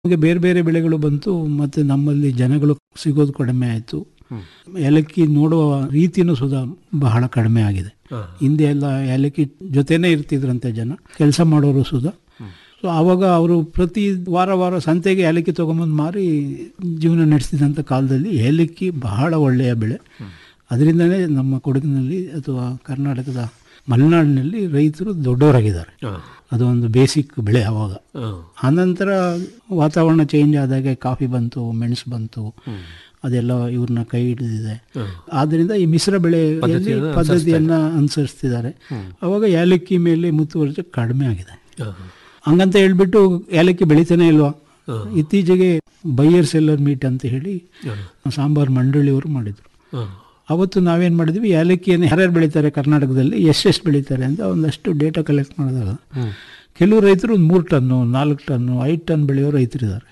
ನಮಗೆ ಬೇರೆ ಬೇರೆ ಬೆಳೆಗಳು ಬಂತು ಮತ್ತು ನಮ್ಮಲ್ಲಿ ಜನಗಳು ಸಿಗೋದು ಕಡಿಮೆ ಆಯಿತು ಏಲಕ್ಕಿ ನೋಡುವ ರೀತಿನೂ ಸುಧಾ ಬಹಳ ಕಡಿಮೆ ಆಗಿದೆ ಹಿಂದೆ ಎಲ್ಲ ಏಲಕ್ಕಿ ಜೊತೆನೇ ಇರ್ತಿದ್ರಂತೆ ಜನ ಕೆಲಸ ಮಾಡೋರು ಸುಧಾ ಸೊ ಆವಾಗ ಅವರು ಪ್ರತಿ ವಾರ ವಾರ ಸಂತೆಗೆ ಏಲಕ್ಕಿ ತೊಗೊಂಬಂದು ಮಾರಿ ಜೀವನ ನಡೆಸ್ತಿದ್ದಂಥ ಕಾಲದಲ್ಲಿ ಏಲಕ್ಕಿ ಬಹಳ ಒಳ್ಳೆಯ ಬೆಳೆ ಅದರಿಂದನೇ ನಮ್ಮ ಕೊಡಗಿನಲ್ಲಿ ಅಥವಾ ಕರ್ನಾಟಕದ ಮಲೆನಾಡಿನಲ್ಲಿ ರೈತರು ದೊಡ್ಡವರಾಗಿದ್ದಾರೆ ಅದು ಒಂದು ಬೇಸಿಕ್ ಬೆಳೆ ಆವಾಗ ಆನಂತರ ವಾತಾವರಣ ಚೇಂಜ್ ಆದಾಗೆ ಕಾಫಿ ಬಂತು ಮೆಣಸು ಬಂತು ಅದೆಲ್ಲ ಇವ್ರನ್ನ ಕೈ ಹಿಡಿದಿದೆ ಆದ್ದರಿಂದ ಈ ಮಿಶ್ರ ಬೆಳೆಯಲ್ಲಿ ಪದ್ಧತಿಯನ್ನ ಅನುಸರಿಸ್ತಿದ್ದಾರೆ ಅವಾಗ ಏಲಕ್ಕಿ ಮೇಲೆ ಮುತುವರ್ಜಿ ಕಡಿಮೆ ಆಗಿದೆ ಹಂಗಂತ ಹೇಳ್ಬಿಟ್ಟು ಏಲಕ್ಕಿ ಬೆಳಿತಾನೆ ಇಲ್ವಾ ಇತ್ತೀಚೆಗೆ ಬೈಯರ್ ಸೆಲ್ಲರ್ ಮೀಟ್ ಅಂತ ಹೇಳಿ ಸಾಂಬಾರ್ ಮಂಡಳಿಯವರು ಮಾಡಿದ್ರು ಅವತ್ತು ನಾವೇನು ಮಾಡಿದ್ವಿ ಏಲಕ್ಕಿಯನ್ನು ಯಾರ್ಯಾರು ಬೆಳೀತಾರೆ ಕರ್ನಾಟಕದಲ್ಲಿ ಎಷ್ಟೆಷ್ಟು ಬೆಳೀತಾರೆ ಅಂತ ಒಂದಷ್ಟು ಡೇಟಾ ಕಲೆಕ್ಟ್ ಮಾಡಿದಾಗ ಕೆಲವು ರೈತರು ಒಂದು ಮೂರು ಟನ್ನು ನಾಲ್ಕು ಟನ್ನು ಐದು ಟನ್ ಬೆಳೆಯೋ ರೈತರಿದ್ದಾರೆ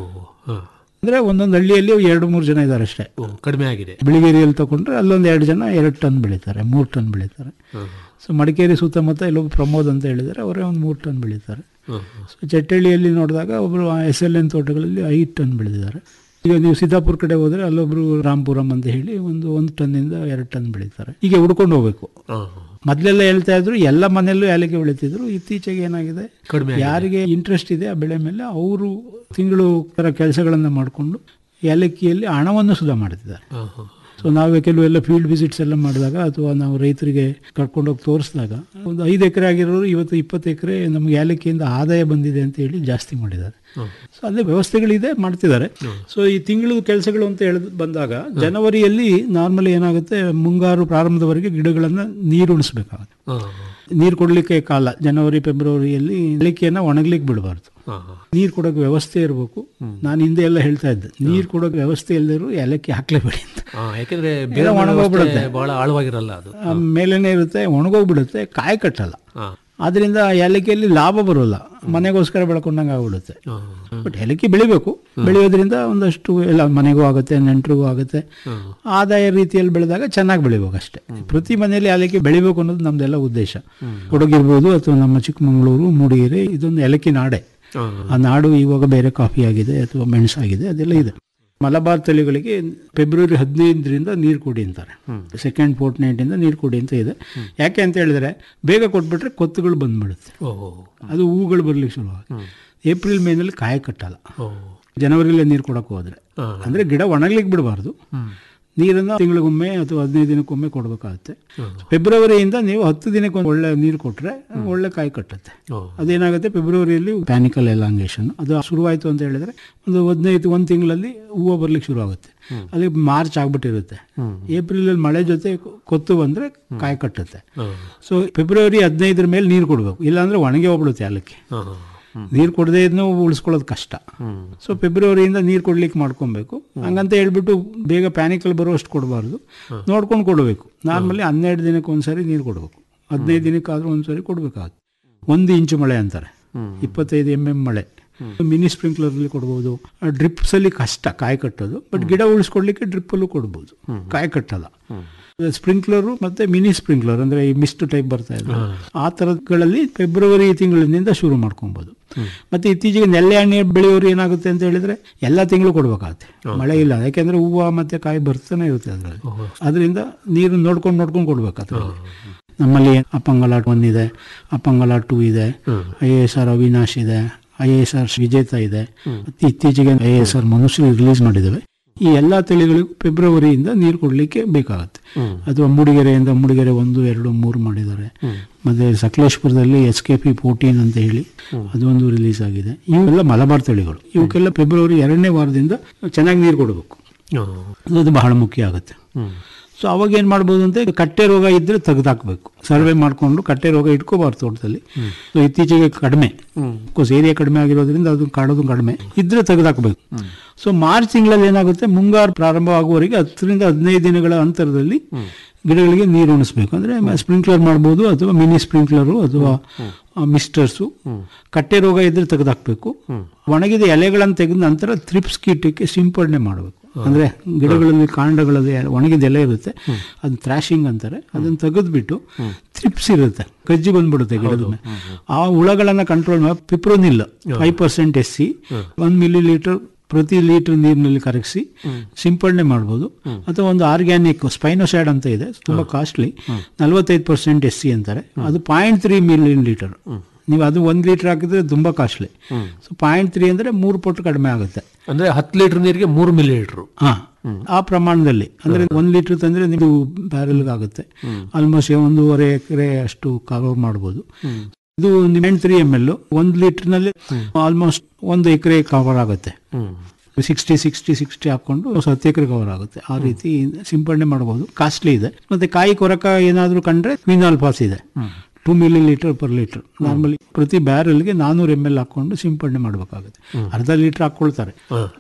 ಅಂದರೆ ಒಂದೊಂದು ಹಳ್ಳಿಯಲ್ಲಿ ಎರಡು ಮೂರು ಜನ ಇದ್ದಾರೆ ಅಷ್ಟೇ ಕಡಿಮೆ ಆಗಿದೆ ಬಿಳಿಗೇರಿಯಲ್ಲಿ ತಗೊಂಡ್ರೆ ಅಲ್ಲೊಂದು ಎರಡು ಜನ ಎರಡು ಟನ್ ಬೆಳೀತಾರೆ ಮೂರು ಟನ್ ಬೆಳೀತಾರೆ ಸೊ ಮಡಿಕೇರಿ ಸುತ್ತಮುತ್ತ ಇಲ್ಲೊಬ್ಬ ಪ್ರಮೋದ್ ಅಂತ ಹೇಳಿದರೆ ಅವರೇ ಒಂದು ಮೂರು ಟನ್ ಬೆಳೀತಾರೆ ಸೊ ಚಟ್ಟಳ್ಳಿಯಲ್ಲಿ ನೋಡಿದಾಗ ಒಬ್ಬರು ಎಸ್ ಎಲ್ ಎನ್ ತೋಟಗಳಲ್ಲಿ ಐದು ಟನ್ ಬೆಳೆದಿದ್ದಾರೆ ಈಗ ನೀವು ಸಿದ್ದಾಪುರ ಕಡೆ ಹೋದರೆ ಅಲ್ಲೊಬ್ರು ರಾಂಪುರಂ ಅಂತ ಹೇಳಿ ಒಂದು ಒಂದು ಟನ್ನಿಂದ ಎರಡು ಟನ್ ಬೆಳೀತಾರೆ ಹೀಗೆ ಹುಡ್ಕೊಂಡು ಹೋಗ್ಬೇಕು ಮೊದಲೆಲ್ಲ ಹೇಳ್ತಾ ಇದ್ರು ಎಲ್ಲ ಮನೆಯಲ್ಲೂ ಏಲಕ್ಕಿ ಬೆಳೀತಿದ್ರು ಇತ್ತೀಚೆಗೆ ಏನಾಗಿದೆ ಕಡಿಮೆ ಯಾರಿಗೆ ಇಂಟ್ರೆಸ್ಟ್ ಇದೆ ಆ ಬೆಳೆ ಮೇಲೆ ಅವರು ತಿಂಗಳು ಥರ ಕೆಲಸಗಳನ್ನು ಮಾಡಿಕೊಂಡು ಏಲಕ್ಕಿಯಲ್ಲಿ ಹಣವನ್ನು ಸುಧಾ ಮಾಡ್ತಿದ್ದಾರೆ ಸೊ ನಾವೇ ಕೆಲವೆಲ್ಲ ಫೀಲ್ಡ್ ವಿಸಿಟ್ಸ್ ಎಲ್ಲ ಮಾಡಿದಾಗ ಅಥವಾ ನಾವು ರೈತರಿಗೆ ಕರ್ಕೊಂಡೋಗಿ ತೋರಿಸಿದಾಗ ಒಂದು ಐದು ಎಕರೆ ಆಗಿರೋರು ಇವತ್ತು ಇಪ್ಪತ್ತು ಎಕರೆ ನಮ್ಗೆ ಏಲಕ್ಕಿಯಿಂದ ಆದಾಯ ಬಂದಿದೆ ಅಂತ ಹೇಳಿ ಜಾಸ್ತಿ ಮಾಡಿದ್ದಾರೆ ಸೊ ಅದೇ ವ್ಯವಸ್ಥೆಗಳಿದೆ ಮಾಡ್ತಿದ್ದಾರೆ ಸೊ ಈ ತಿಂಗಳು ಕೆಲಸಗಳು ಅಂತ ಹೇಳಿ ಬಂದಾಗ ಜನವರಿಯಲ್ಲಿ ನಾರ್ಮಲಿ ಏನಾಗುತ್ತೆ ಮುಂಗಾರು ಪ್ರಾರಂಭದವರೆಗೆ ಗಿಡಗಳನ್ನು ನೀರು ಉಣಿಸ್ಬೇಕಾಗುತ್ತೆ ನೀರು ಕೊಡಲಿಕ್ಕೆ ಕಾಲ ಜನವರಿ ಫೆಬ್ರವರಿಯಲ್ಲಿ ಏಲಕ್ಕಿಯನ್ನು ಒಣಗ್ಲಿಕ್ಕೆ ಬಿಡಬಾರ್ದು ನೀರು ಕೊಡೋಕೆ ವ್ಯವಸ್ಥೆ ಇರಬೇಕು ನಾನು ಹಿಂದೆ ಎಲ್ಲ ಹೇಳ್ತಾ ಇದ್ದೆ ನೀರು ಕೊಡೋಕೆ ವ್ಯವಸ್ಥೆ ಇಲ್ಲದಿರೋ ಏಲಕ್ಕಿ ಹಾಕ್ಲೇಬೇಡಿ ಅಂತ ಯಾಕಂದ್ರೆ ಎಲ್ಲ ಬೇರೆ ಒಣಗೋಗ್ಬಿಡುತ್ತೆ. ಬಹಳ ಆಳವಾಗಿರಲ್ಲ ಅದು ಆ ಮೇಲೇನೆ ಇರುತ್ತೆ ಒಣಗೋಗ್ಬಿಡುತ್ತೆ ಕಾಯಿ ಕಟ್ಟಲ್ಲ ಆದ್ರಿಂದ ಏಲಕ್ಕಿಯಲ್ಲಿ ಲಾಭ ಬರೋಲ್ಲ ಮನೆಗೋಸ್ಕರ ಬೆಳ್ಕೊಂಡಂಗೆ ಆಗ್ಬಿಡುತ್ತೆ ಬಟ್ ಏಲಕ್ಕಿ ಬೆಳಿಬೇಕು ಬೆಳೆಯೋದ್ರಿಂದ ಒಂದಷ್ಟು ಎಲ್ಲ ಮನೆಗೂ ಆಗುತ್ತೆ ನೆಂಟರಿಗೂ ಆಗುತ್ತೆ ಆದಾಯ ರೀತಿಯಲ್ಲಿ ಬೆಳೆದಾಗ ಚೆನ್ನಾಗಿ ಬೆಳಿಬೇಕು ಅಷ್ಟೇ ಪ್ರತಿ ಮನೆಯಲ್ಲಿ ಏಲಕ್ಕಿ ಬೆಳಿಬೇಕು ಅನ್ನೋದು ನಮ್ದೆಲ್ಲ ಉದ್ದೇಶ ಕೊಡಗಿರ್ಬೋದು ಅಥವಾ ನಮ್ಮ ಚಿಕ್ಕಮಗಳೂರು ಮೂಡಿಗೆರೆ ಇದೊಂದು ಏಲಕ್ಕಿ ನಾಡೆ ಆ ನಾಡು ಇವಾಗ ಬೇರೆ ಕಾಫಿ ಆಗಿದೆ ಅಥವಾ ಮೆಣಸಾಗಿದೆ ಅದೆಲ್ಲ ಇದೆ ಮಲಬಾರ್ ತಳಿಗಳಿಗೆ ಫೆಬ್ರವರಿ ಹದಿನೈದರಿಂದ ನೀರು ಕೊಡಿ ಅಂತಾರೆ ಸೆಕೆಂಡ್ ಫೋರ್ಟ್ ನೈಟಿಂದ ನೀರು ಕೊಡಿ ಅಂತ ಇದೆ ಯಾಕೆ ಅಂತ ಹೇಳಿದ್ರೆ ಬೇಗ ಕೊಟ್ಬಿಟ್ರೆ ಕೊತ್ತುಗಳು ಬಂದ್ಬಿಡುತ್ತೆ ಅದು ಹೂಗಳು ಬರ್ಲಿಕ್ಕೆ ಶುರು ಏಪ್ರಿಲ್ ಮೇನಲ್ಲಿ ಕಾಯಿ ಕಟ್ಟಲ್ಲ ಜನವರಿಲೇ ನೀರು ಕೊಡಕ್ಕೆ ಹೋದ್ರೆ ಅಂದ್ರೆ ಗಿಡ ಒಣಗ್ಲಿಕ್ಕೆ ಬಿಡಬಾರ್ದು ನೀರನ್ನು ತಿಂಗಳಿಗೊಮ್ಮೆ ಅಥವಾ ಹದಿನೈದು ದಿನಕ್ಕೊಮ್ಮೆ ಕೊಡಬೇಕಾಗುತ್ತೆ ಫೆಬ್ರವರಿಯಿಂದ ನೀವು ಹತ್ತು ದಿನಕ್ಕೆ ಒಂದು ಒಳ್ಳೆ ನೀರು ಕೊಟ್ಟರೆ ಒಳ್ಳೆ ಕಾಯಿ ಕಟ್ಟುತ್ತೆ ಅದೇನಾಗುತ್ತೆ ಫೆಬ್ರವರಿಯಲ್ಲಿ ಪ್ಯಾನಿಕಲ್ ಎಲಾಂಗೇಷನ್ ಅದು ಶುರುವಾಯಿತು ಅಂತ ಹೇಳಿದ್ರೆ ಒಂದು ಹದಿನೈದು ಒಂದು ತಿಂಗಳಲ್ಲಿ ಹೂವು ಬರ್ಲಿಕ್ಕೆ ಶುರು ಆಗುತ್ತೆ ಅಲ್ಲಿ ಮಾರ್ಚ್ ಆಗ್ಬಿಟ್ಟಿರುತ್ತೆ ಏಪ್ರಿಲಲ್ಲಿ ಮಳೆ ಜೊತೆ ಕೊತ್ತು ಬಂದ್ರೆ ಕಾಯಿ ಕಟ್ಟುತ್ತೆ ಸೊ ಫೆಬ್ರವರಿ ಹದಿನೈದರ ಮೇಲೆ ನೀರು ಕೊಡಬೇಕು ಇಲ್ಲಾಂದ್ರೆ ಒಣಗಿ ಹೋಗ್ಬಿಡುತ್ತೆ ಏಲಕ್ಕಿ ನೀರು ಕೊಡದೇ ಇದನ್ನು ಉಳಿಸ್ಕೊಳ್ಳೋದು ಕಷ್ಟ ಸೊ ಫೆಬ್ರವರಿಯಿಂದ ನೀರು ಕೊಡ್ಲಿಕ್ಕೆ ಮಾಡ್ಕೊಬೇಕು ಹಂಗಂತ ಹೇಳ್ಬಿಟ್ಟು ಬೇಗ ಪ್ಯಾನಿಕಲ್ ಬರೋಷ್ಟು ಕೊಡಬಾರ್ದು ನೋಡ್ಕೊಂಡು ಕೊಡಬೇಕು ನಾರ್ಮಲಿ ಹನ್ನೆರಡು ದಿನಕ್ಕೆ ಒಂದ್ಸರಿ ನೀರು ಕೊಡಬೇಕು ಹದಿನೈದು ದಿನಕ್ಕಾದ್ರೂ ಒಂದ್ಸರಿ ಕೊಡಬೇಕಾಗುತ್ತೆ ಒಂದು ಇಂಚು ಮಳೆ ಅಂತಾರೆ ಇಪ್ಪತ್ತೈದು ಎಮ್ ಎಮ್ ಮಳೆ ಮಿನಿ ಸ್ಪ್ರಿಂಕ್ಲರ್ಲಿ ಕೊಡ್ಬೋದು ಡ್ರಿಪ್ಸ್ ಅಲ್ಲಿ ಕಷ್ಟ ಕಾಯಿ ಕಟ್ಟೋದು ಬಟ್ ಗಿಡ ಉಳಿಸ್ಕೊಡ್ಲಿಕ್ಕೆ ಡ್ರಿಪ್ ಅಲ್ಲೂ ಕೊಡ್ಬೋದು ಕಾಯಿ ಕಟ್ಟಲ್ಲ ಸ್ಪ್ರಿಂಕ್ಲರು ಮತ್ತೆ ಮಿನಿ ಸ್ಪ್ರಿಂಕ್ಲರ್ ಅಂದ್ರೆ ಈ ಮಿಸ್ಟ್ ಟೈಪ್ ಬರ್ತಾ ಇದೆ ಆ ತರಗಳಲ್ಲಿ ಫೆಬ್ರವರಿ ತಿಂಗಳಿನಿಂದ ಶುರು ಮಾಡ್ಕೊಬಹುದು ಮತ್ತೆ ಇತ್ತೀಚೆಗೆ ನೆಲ್ಲೆ ಹಣ್ಣೆ ಬೆಳೆಯೋರು ಏನಾಗುತ್ತೆ ಅಂತ ಹೇಳಿದ್ರೆ ಎಲ್ಲ ತಿಂಗಳು ಕೊಡ್ಬೇಕಾಗುತ್ತೆ ಮಳೆ ಇಲ್ಲ ಯಾಕೆಂದ್ರೆ ಹೂವು ಮತ್ತೆ ಕಾಯಿ ಬರ್ತಾನೆ ಇರುತ್ತೆ ಅದರಲ್ಲಿ ಅದರಿಂದ ನೀರು ನೋಡ್ಕೊಂಡು ನೋಡ್ಕೊಂಡು ಕೊಡ್ಬೇಕು ನಮ್ಮಲ್ಲಿ ಅಪ್ಪಂಗಲ ಒನ್ ಇದೆ ಅಪ್ಪಂಗಲ ಟೂ ಇದೆ ಐ ಎಸ್ ಆರ್ ಅವಿನಾಶ್ ಇದೆ ಐ ಎಸ್ ಆರ್ ವಿಜೇತ ಇದೆ ಮತ್ತೆ ಇತ್ತೀಚೆಗೆ I S R Manushya release ಮಾಡಿದ್ದೇವೆ ಈ ಎಲ್ಲಾ ತಳಿಗಳಿಗೂ ಫೆಬ್ರವರಿಯಿಂದ ನೀರು ಕೊಡ್ಲಿಕ್ಕೆ ಬೇಕಾಗುತ್ತೆ ಅಥವಾ ಮೂಡಿಗೆರೆಯಿಂದ ಮೂಡಿಗೆರೆ ಒಂದು ಎರಡು ಮೂರು ಮಾಡಿದ್ದಾರೆ ಮತ್ತೆ ಸಕಲೇಶ್ಪುರದಲ್ಲಿ ಎಸ್ ಕೆ ಪಿ ಫೋರ್ಟೀನ್ ಅಂತ ಹೇಳಿ ಅದೊಂದು ರಿಲೀಸ್ ಆಗಿದೆ ಇವೆಲ್ಲ ಮಲಬಾರ್ ತಳಿಗಳು ಇವಕ್ಕೆಲ್ಲ ಫೆಬ್ರವರಿ ಎರಡನೇ ವಾರದಿಂದ ಚೆನ್ನಾಗಿ ನೀರು ಕೊಡಬೇಕು ಅದು ಬಹಳ ಮುಖ್ಯ ಆಗುತ್ತೆ ಸೊ ಅವಾಗ ಏನು ಮಾಡ್ಬೋದು ಅಂತ ಕಟ್ಟೆ ರೋಗ ಇದ್ರೆ ತೆಗೆದಾಕ್ಬೇಕು ಸರ್ವೆ ಮಾಡಿಕೊಂಡು ಕಟ್ಟೆ ರೋಗ ಇಟ್ಕೋಬಾರ್ದು ತೋಟದಲ್ಲಿ ಸೊ ಇತ್ತೀಚೆಗೆ ಕಡಿಮೆ ಕೋರ್ಸ್ ಏರಿಯಾ ಕಡಿಮೆ ಆಗಿರೋದ್ರಿಂದ ಅದು ಕಾಡೋದು ಕಡಿಮೆ ಇದ್ರೆ ತೆಗೆದಾಕ್ಬೇಕು ಸೊ ಮಾರ್ಚ್ ತಿಂಗಳಲ್ಲಿ ಏನಾಗುತ್ತೆ ಮುಂಗಾರು ಪ್ರಾರಂಭ ಆಗುವವರೆಗೆ ಹತ್ತರಿಂದ ಹದಿನೈದು ದಿನಗಳ ಅಂತರದಲ್ಲಿ ಗಿಡಗಳಿಗೆ ನೀರು ಉಣಿಸ್ಬೇಕು ಅಂದ್ರೆ ಸ್ಪ್ರಿಂಕ್ಲರ್ ಮಾಡ್ಬೋದು ಅಥವಾ ಮಿನಿ ಸ್ಪ್ರಿಂಕ್ಲರು ಅಥವಾ ಮಿಸ್ಟರ್ಸು ಕಟ್ಟೆ ರೋಗ ಇದ್ರೆ ತೆಗೆದಾಕ್ಬೇಕು ಒಣಗಿದ ಎಲೆಗಳನ್ನು ತೆಗೆದ ನಂತರ ಥ್ರಿಪ್ಸ್ ಕೀಟಕ್ಕೆ ಸಿಂಪಡಣೆ ಮಾಡಬೇಕು ಅಂದ್ರೆ ಗಿಡಗಳಲ್ಲಿ ಕಾಂಡಗಳಲ್ಲಿ ಒಣಗಿದ ಎಲೆ ಇರುತ್ತೆ ಅದು ಥ್ರಾಶಿಂಗ್ ಅಂತಾರೆ ಅದನ್ನ ತೆಗೆದ್ಬಿಟ್ಟು ಥ್ರಿಪ್ಸ್ ಇರುತ್ತೆ ಕಜ್ಜಿ ಬಂದ್ಬಿಡುತ್ತೆ ಗಿಡದ ಮೇಲೆ ಆ ಹುಳಗಳನ್ನ ಕಂಟ್ರೋಲ್ ಮಾಡಿ fipronil five percent S C ಒಂದ್ ಮಿಲಿ ಲೀಟರ್ ಪ್ರತಿ ಲೀಟರ್ ನೀರಿನಲ್ಲಿ ಕರಗಿಸಿ ಸಿಂಪಡಣೆ ಮಾಡ್ಬೋದು ಅಥವಾ ಒಂದು ಆರ್ಗ್ಯಾನಿಕ್ ಸ್ಪೈನೋಸೈಡ್ ಅಂತ ಇದೆ ತುಂಬಾ ಕಾಸ್ಟ್ಲಿ ನಲವತ್ತೈದು ಪರ್ಸೆಂಟ್ ಎಸ್ ಸಿ ಅಂತಾರೆ ಅದು ಪಾಯಿಂಟ್ ತ್ರೀ ಮಿಲಿ ಲೀಟರ್ ನೀವು ಅದು ಒಂದ್ ಲೀಟರ್ ಹಾಕಿದ್ರೆ ತುಂಬಾ ಕಾಸ್ಟ್ಲಿ ಸೊ ಪಾಯಿಂಟ್ ತ್ರೀ ಅಂದ್ರೆ ಮೂರು ಪಟ್ಟು ಕಡಿಮೆ ಆಗುತ್ತೆ ಅಂದ್ರೆ ಹತ್ತು ಲೀಟರ್ ನೀರಿಗೆ ಮೂರು ಮಿಲಿ ಲೀಟರ್ ಹಾ ಆ ಪ್ರಮಾಣದಲ್ಲಿ ಅಂದ್ರೆ ಒಂದ್ ಲೀಟರ್ ತಂದ್ರೆ ನೀವು ಬ್ಯಾರೆಲ್ ಆಗುತ್ತೆ ಆಲ್ಮೋಸ್ಟ್ ಒಂದೂವರೆ ಎಕರೆ ಅಷ್ಟು ಕವರ್ ಮಾಡ್ಬೋದು ಇದು ಪಾಯಿಂಟ್ ತ್ರೀ ಎಮ್ ಎಲ್ ಒಂದ್ ಲೀಟರ್ ನಲ್ಲಿ ಆಲ್ಮೋಸ್ಟ್ ಒಂದು ಎಕರೆ ಕವರ್ ಆಗುತ್ತೆ ಸಿಕ್ಸ್ಟಿ ಸಿಕ್ಸ್ಟಿ ಸಿಕ್ಸ್ಟಿ ಹಾಕೊಂಡು ಹತ್ತು ಎಕರೆ ಕವರ್ ಆಗುತ್ತೆ ಆ ರೀತಿ ಸಿಂಪಡಣೆ ಮಾಡಬಹುದು ಕಾಸ್ಟ್ಲಿ ಇದೆ ಮತ್ತೆ ಕಾಯಿ ಕೊರಕ ಏನಾದ್ರೂ ಕಂಡ್ರೆ ಕ್ವಿನಾಲ್ ಪಾಸ್ ಇದೆ two millilitre per litre normally ಪ್ರತಿ ಬ್ಯಾರಲ್ಗೆ ನಾನೂರು ಎಮ್ ಎಲ್ ಹಾಕೊಂಡು ಸಿಂಪಡಣೆ ಮಾಡಬೇಕಾಗುತ್ತೆ ಅರ್ಧ ಲೀಟರ್ ಹಾಕೊಳ್ತಾರೆ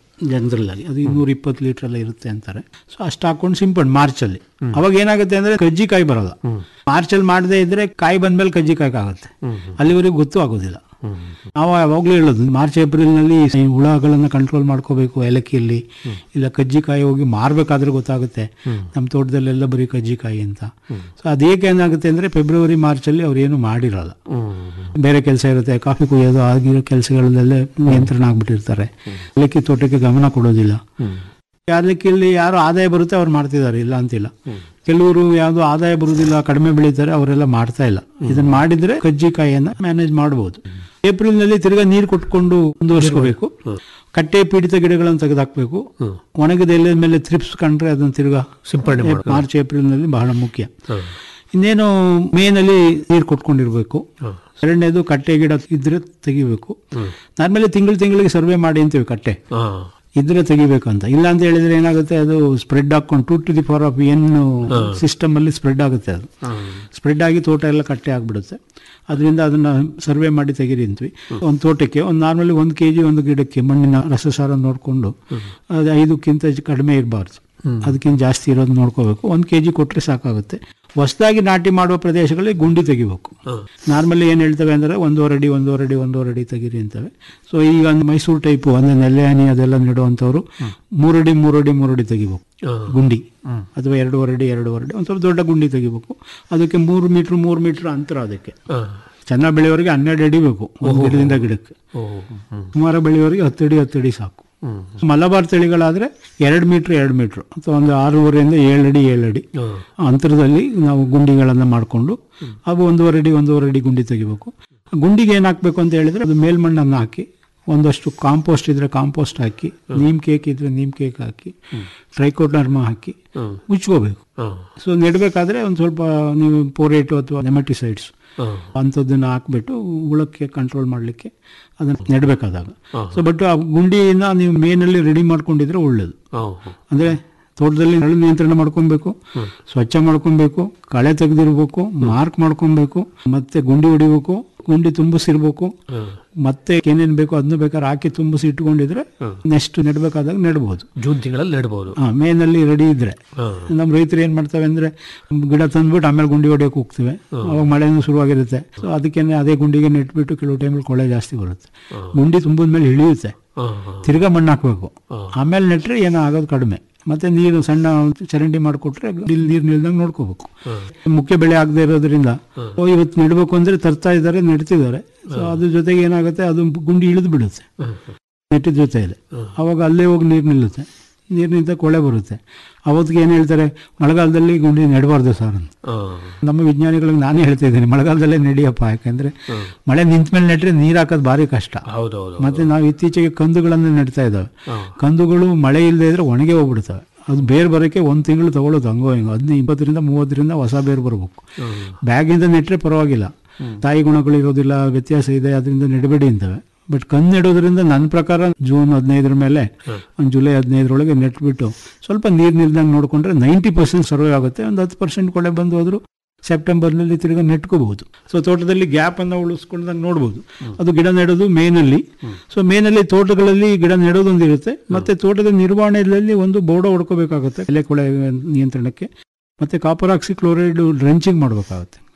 ಜನರಲ್ ಅದು ಇನ್ನೂರ ಇಪ್ಪತ್ತು ಲೀಟರ್ ಎಲ್ಲ ಇರುತ್ತೆ ಅಂತಾರೆ ಸೊ ಅಷ್ಟು ಹಾಕೊಂಡು ಸಿಂಪಡ್ ಮಾರ್ಚ್ ಅಲ್ಲಿ ಅವಾಗ ಏನಾಗುತ್ತೆ ಅಂದ್ರೆ ಕಜ್ಜಿಕಾಯಿ ಬರಲ್ಲ ಮಾರ್ಚ್ ಅಲ್ಲಿ ಮಾಡದೇ ಇದ್ರೆ ಕಾಯಿ ಬಂದ್ಮೇಲೆ ಕಜ್ಜಿಕಾಯಿ ಆಗುತ್ತೆ ಅಲ್ಲಿವರೆಗೂ ಗೊತ್ತೂ ಆಗೋದಿಲ್ಲ ನಾವು ಯಾವಾಗ್ಲೂ ಹೇಳೋದು ಮಾರ್ಚ್ ಏಪ್ರಿಲ್ ನಲ್ಲಿ ಈ ಹುಳಗಳನ್ನ ಕಂಟ್ರೋಲ್ ಮಾಡ್ಕೋಬೇಕು ಏಲಕ್ಕಿಯಲ್ಲಿ ಇಲ್ಲ ಕಜ್ಜಿಕಾಯಿ ಹೋಗಿ ಮಾರ್ಬೇಕಾದ್ರೆ ಗೊತ್ತಾಗುತ್ತೆ ನಮ್ಮ ತೋಟದಲ್ಲೆಲ್ಲ ಬರೀ ಕಜ್ಜಿಕಾಯಿ ಅಂತ ಸೊ ಅದೇಕೆ ಏನಾಗುತ್ತೆ ಅಂದ್ರೆ ಫೆಬ್ರವರಿ ಮಾರ್ಚ್ ಅಲ್ಲಿ ಅವ್ರು ಏನು ಮಾಡಿರಲ್ಲ ಬೇರೆ ಕೆಲಸ ಇರುತ್ತೆ ಕಾಫಿ ಕುಯ್ಯೋದು ಆಗಿರೋ ಕೆಲಸಗಳಲ್ಲೇ ನಿಯಂತ್ರಣ ಆಗ್ಬಿಟ್ಟಿರ್ತಾರೆ ಏಲಕ್ಕಿ ತೋಟಕ್ಕೆ ಗಮನ ಕೊಡೋದಿಲ್ಲ ಏಲಕ್ಕಿಯಲ್ಲಿ ಯಾರು ಆದಾಯ ಬರುತ್ತೆ ಅವ್ರು ಮಾಡ್ತಿದ್ದಾರೆ ಇಲ್ಲ ಅಂತಿಲ್ಲ ಕೆಲವರು ಯಾವ್ದು ಆದಾಯ ಬರುವುದಿಲ್ಲ ಕಡಿಮೆ ಬೆಳೀತಾರೆ ಅವರೆಲ್ಲ ಮಾಡ್ತಾ ಇಲ್ಲ ಇದನ್ನ ಮಾಡಿದ್ರೆ ಕಜ್ಜಿಕಾಯಿಯನ್ನ ಮ್ಯಾನೇಜ್ ಮಾಡಬಹುದು ಏಪ್ರಿಲ್ ನಲ್ಲಿ ತಿರ್ಗಾ ನೀರು ಕೊಟ್ಕೊಂಡು ಮುಂದುವರಿಸ್ಕೋಬೇಕು ಕಟ್ಟೆ ಪೀಡಿತ ಗಿಡಗಳನ್ನು ತೆಗೆದಾಕ್ಬೇಕು ಒಣಗಿದ ಎಲೆ ಮೇಲೆ ಥ್ರಿಪ್ಸ್ ಕಂಡ್ರೆ ಅದನ್ನ ತಿರ್ಗಾ ಸಿಂಪಡಣೆ ಮಾರ್ಚ್ ಏಪ್ರಿಲ್ ನಲ್ಲಿ ಬಹಳ ಮುಖ್ಯ ಇನ್ನೇನು ಮೇನಲ್ಲಿ ನೀರು ಕೊಟ್ಕೊಂಡಿರ್ಬೇಕು ಎರಡನೇದು ಕಟ್ಟೆ ಗಿಡ ಇದ್ರೆ ತೆಗಿಬೇಕು ನಾರ್ಮಲಿ ತಿಂಗಳು ತಿಂಗಳಿಗೆ ಸರ್ವೆ ಮಾಡಿ ಅಂತೀವಿ ಕಟ್ಟೆ ಇದ್ರೆ ತೆಗಿಬೇಕು ಅಂತ ಇಲ್ಲ ಅಂತ ಹೇಳಿದ್ರೆ ಏನಾಗುತ್ತೆ ಅದು ಸ್ಪ್ರೆಡ್ ಹಾಕೊಂಡು to to the power of N system ಅಲ್ಲಿ ಸ್ಪ್ರೆಡ್ ಆಗುತ್ತೆ ಅದು ಸ್ಪ್ರೆಡ್ ಆಗಿ ತೋಟ ಎಲ್ಲ ಕಟ್ಟೆ ಆಗ್ಬಿಡುತ್ತೆ ಅದರಿಂದ ಅದನ್ನ ಸರ್ವೆ ಮಾಡಿ ತೆಗೀರಿ ಅಂತೀವಿ ಒಂದು ತೋಟಕ್ಕೆ ಒಂದು ನಾರ್ಮಲಿ ಒಂದು ಕೆಜಿ ಒಂದು ಗಿಡಕ್ಕೆ ಮಣ್ಣಿನ ರಸಸಾರ ನೋಡಿಕೊಂಡು ಅದು ಐದಕ್ಕಿಂತ ಹೆಚ್ಚು ಕಡಿಮೆ ಇರಬಾರ್ದು ಅದಕ್ಕಿಂತ ಜಾಸ್ತಿ ಇರೋದು ನೋಡ್ಕೋಬೇಕು ಒಂದು ಕೆಜಿ ಕೊಟ್ಟರೆ ಸಾಕಾಗುತ್ತೆ ಹೊಸದಾಗಿ ನಾಟಿ ಮಾಡುವ ಪ್ರದೇಶಗಳಲ್ಲಿ ಗುಂಡಿ ತೆಗಿಬೇಕು ನಾರ್ಮಲಿ ಏನು ಹೇಳ್ತವೆ ಅಂದ್ರೆ ಒಂದೂವರೆ ಅಡಿ ಒಂದೂವರೆ ಅಡಿ ಒಂದೂವರೆ ಅಡಿ ತೆಗೀರಿ ಅಂತವೆ ಸೊ ಈಗ ಒಂದು ಮೈಸೂರು ಟೈಪು ಅಂದ್ರೆ ನೆಲ್ಲೆ ಹನಿ ಅದೆಲ್ಲ ನೆಡುವಂಥವ್ರು ಮೂರಡಿ ಮೂರಡಿ ಮೂರಡಿ ತೆಗಿಬೇಕು ಗುಂಡಿ ಅಥವಾ ಎರಡೂವರೆ ಅಡಿ ಎರಡೂವರೆ ಅಡಿ ಒಂದು ಸ್ವಲ್ಪ ದೊಡ್ಡ ಗುಂಡಿ ತೆಗಿಬೇಕು ಅದಕ್ಕೆ ಮೂರು ಮೀಟ್ರ್ ಮೂರು ಮೀಟ್ರ್ ಅಂತರ ಅದಕ್ಕೆ ಚೆನ್ನಾಗಿ ಬೆಳೆಯೋರಿಗೆ ಹನ್ನೆರಡು ಅಡಿ ಬೇಕು ಒಂದು ಗಿಡದಿಂದ ಗಿಡಕ್ಕೆ ಸುಮಾರು ಬೆಳೆಯೋರಿಗೆ ಹತ್ತು ಅಡಿ ಹತ್ತು ಅಡಿ ಸಾಕು ಮಲಬಾರ್ ತಳಿಗಳಾದ್ರೆ ಎರಡು ಮೀಟ್ರ್ ಎರಡು ಮೀಟ್ರ್ ಅಥವಾ ಒಂದು ಆರೂವರೆಯಿಂದ ಏಳು ಅಡಿ ಏಳು ಅಡಿ ಅಂತರದಲ್ಲಿ ನಾವು ಗುಂಡಿಗಳನ್ನು ಮಾಡಿಕೊಂಡು ಅವು ಒಂದೂವರೆ ಅಡಿ ಒಂದೂವರೆ ಅಡಿ ಗುಂಡಿ ತೆಗಿಬೇಕು ಗುಂಡಿಗೆ ಏನು ಹಾಕ್ಬೇಕು ಅಂತ ಹೇಳಿದ್ರೆ ಅದು ಮೇಲ್ಮಣ್ಣನ್ನು ಹಾಕಿ ಒಂದಷ್ಟು ಕಾಂಪೋಸ್ಟ್ ಇದ್ರೆ ಕಾಂಪೋಸ್ಟ್ ಹಾಕಿ ನೀಮ್ ಕೇಕ್ ಇದ್ರೆ ನೀಮ್ ಕೇಕ್ ಹಾಕಿ ಟ್ರೈಕೋಡರ್ಮ ಹಾಕಿ ಮುಚ್ಕೋಬೇಕು ಸೊ ನೆಡಬೇಕಾದ್ರೆ ಒಂದು ಸ್ವಲ್ಪ ನೀವು ಪೋರೇಟು ಅಥವಾ ನೆಮಟಿಸೈಡ್ಸ್ ಅಂಥದ್ದನ್ನ ಹಾಕ್ಬಿಟ್ಟು ಹುಳಕ್ಕೆ ಕಂಟ್ರೋಲ್ ಮಾಡಲಿಕ್ಕೆ ಅದನ್ನ ನೆಡಬೇಕಾದಾಗ ಸೊ ಬಟ್ ಆ ಗುಂಡಿನ ನೀವು ಮೇನಲ್ಲಿ ರೆಡಿ ಮಾಡ್ಕೊಂಡಿದ್ರೆ ಒಳ್ಳೇದು ಅಂದ್ರೆ ತೋಟದಲ್ಲಿ ನೆರಳು ನಿಯಂತ್ರಣ ಮಾಡ್ಕೊಬೇಕು ಸ್ವಚ್ಛ ಮಾಡ್ಕೊಬೇಕು ಕಳೆ ತೆಗೆದಿರ್ಬೇಕು ಮಾರ್ಕ್ ಮಾಡ್ಕೊಬೇಕು ಮತ್ತೆ ಗುಂಡಿ ಹೊಡಿಬೇಕು ಗುಂಡಿ ತುಂಬಿಸಿರ್ಬೇಕು ಮತ್ತೆ ಏನೇನ್ ಬೇಕು ಅದನ್ನ ಬೇಕಾದ್ರೆ ಹಾಕಿ ತುಂಬಿಸಿ ಇಟ್ಕೊಂಡಿದ್ರೆ ನೆಕ್ಸ್ಟ್ ನೆಡ್ಬೇಕಾದಾಗ ನೆಡ್ಬೋದು ಜೂನ್ ತಿಂಗಳಲ್ಲಿ ನೆಡಬಹುದು ಹಾ ಮೇನಲ್ಲಿ ರೆಡಿ ಇದ್ರೆ ನಮ್ಮ ರೈತರು ಏನ್ ಮಾಡ್ತವೆ ಅಂದ್ರೆ ಗಿಡ ತಂದ್ಬಿಟ್ಟು ಆಮೇಲೆ ಗುಂಡಿ ಹೊಡಿಯಕ್ಕೆ ಹೋಗ್ತವೆ ಅವಾಗ ಮಳೆನೂ ಶುರುವಾಗಿರುತ್ತೆ ಸೊ ಅದಕ್ಕೇನೆ ಅದೇ ಗುಂಡಿಗೆ ನೆಟ್ಬಿಟ್ಟು ಕೆಲವು ಟೈಮಲ್ಲಿ ಕೊಳೆ ಜಾಸ್ತಿ ಬರುತ್ತೆ ಗುಂಡಿ ತುಂಬಿದ ಮೇಲೆ ಇಳಿಯುತ್ತೆ ತಿರ್ಗಾ ಮಣ್ಣು ಹಾಕ್ಬೇಕು ಆಮೇಲೆ ನೆಟ್ರೆ ಏನೋ ಆಗೋದು ಕಡಿಮೆ ಮತ್ತೆ ನೀರು ಸಣ್ಣ ಚರಂಡಿ ಮಾಡಿಕೊಟ್ರೆ ಇಲ್ಲಿ ನೀರು ನಿಲ್ದಂಗೆ ನೋಡ್ಕೋಬೇಕು ಮುಖ್ಯ ಬೆಳೆ ಆಗದೆ ಇರೋದ್ರಿಂದ ಓ ಇವತ್ತು ನೆಡ್ಬೇಕು ಅಂದ್ರೆ ತರ್ತಾ ಇದ್ದಾರೆ ನೆಡ್ತಿದ್ದಾರೆ ಸೊ ಅದ್ರ ಜೊತೆಗೆ ಏನಾಗುತ್ತೆ ಅದು ಗುಂಡಿ ಇಳಿದು ಬಿಡುತ್ತೆ ನೆಟ್ಟಿದ ಜೊತೆಯಲ್ಲಿ ಅವಾಗ ಅಲ್ಲೇ ಹೋಗಿ ನೀರು ನಿಲ್ಲುತ್ತೆ ನೀರಿನಿಂದ ಕೊಳೆ ಬರುತ್ತೆ ಅವತ್ತಿಗೆ ಏನು ಹೇಳ್ತಾರೆ ಮಳೆಗಾಲದಲ್ಲಿ ಗುಂಡಿ ನೆಡಬಾರ್ದು ಸರ್ ಅಂತ ನಮ್ಮ ವಿಜ್ಞಾನಿಗಳಿಗೆ ನಾನೇ ಹೇಳ್ತಾ ಇದ್ದೀನಿ ಮಳೆಗಾಲದಲ್ಲೇ ನೆಡಿಯಪ್ಪ ಯಾಕಂದ್ರೆ ಮಳೆ ನಿಂತ ಮೇಲೆ ನೆಟ್ರೆ ನೀರು ಹಾಕೋದು ಭಾರಿ ಕಷ್ಟ ಹೌದೌದು ಮತ್ತೆ ನಾವು ಇತ್ತೀಚೆಗೆ ಕಂದುಗಳನ್ನು ನೆಡ್ತಾ ಇದ್ದಾವೆ ಕಂದುಗಳು ಮಳೆ ಇಲ್ಲದೆ ಇದ್ರೆ ಒಣಗೆ ಹೋಗ್ಬಿಡ್ತವೆ ಅದು ಬೇರ್ ಬರೋಕ್ಕೆ ಒಂದು ತಿಂಗಳು ತಗೊಳ್ಳೋದು ಹಂಗೋ ಹಿಂಗೋ ಹದಿನೈದು ಇಪ್ಪತ್ತರಿಂದ ಮೂವತ್ತರಿಂದ ಹೊಸ ಬೇರು ಬರಬೇಕು ಬ್ಯಾಗಿಂದ ನೆಟ್ರೆ ಪರವಾಗಿಲ್ಲ ತಾಯಿ ಗುಣಗಳು ಇರೋದಿಲ್ಲ ವ್ಯತ್ಯಾಸ ಇದೆ ಅದರಿಂದ ನೆಡಬೇಡಿ ಅಂತವೆ ಬಟ್ ಕಣ್ಣು ನೆಡೋದ್ರಿಂದ ನನ್ನ ಪ್ರಕಾರ ಜೂನ್ ಹದಿನೈದರ ಮೇಲೆ ಒಂದು ಜುಲೈ ಹದಿನೈದರೊಳಗೆ ನೆಟ್ಬಿಟ್ಟು ಸ್ವಲ್ಪ ನೀರು ನಿಲ್ದಂಗೆ ನೋಡಿಕೊಂಡ್ರೆ ನೈಂಟಿ ಪರ್ಸೆಂಟ್ ಸರ್ವೆ ಆಗುತ್ತೆ ಒಂದು ಹತ್ತು ಪರ್ಸೆಂಟ್ ಕೊಳೆ ಬಂದು ಹೋದ್ರು ಸೆಪ್ಟೆಂಬರ್ನಲ್ಲಿ ತಿರ್ಗಾ ನೆಟ್ಕೋಬಹುದು ಸೊ ತೋಟದಲ್ಲಿ ಗ್ಯಾಪ್ ಅನ್ನು ಉಳಿಸ್ಕೊಂಡಂಗೆ ನೋಡ್ಬೋದು ಅದು ಗಿಡ ನೆಡೋದು ಮೇನಲ್ಲಿ ಸೊ ಮೇನಲ್ಲಿ ತೋಟಗಳಲ್ಲಿ ಗಿಡ ನೆಡೋದೊಂದು ಇರುತ್ತೆ ಮತ್ತೆ ತೋಟದ ನಿರ್ವಹಣೆಯಲ್ಲಿ ಒಂದು ಬೋರ್ಡ ಹೊಡ್ಕೋಬೇಕಾಗುತ್ತೆ ಎಲೆ ಕೊಳೆ ನಿಯಂತ್ರಣಕ್ಕೆ ಮತ್ತೆ ಕಾಪರ್ ಆಕ್ಸಿ ಕ್ಲೋರೈಡ್ ಡ್ರೆಂಚಿಂಗ್ ಮಾಡಬೇಕಾಗುತ್ತೆ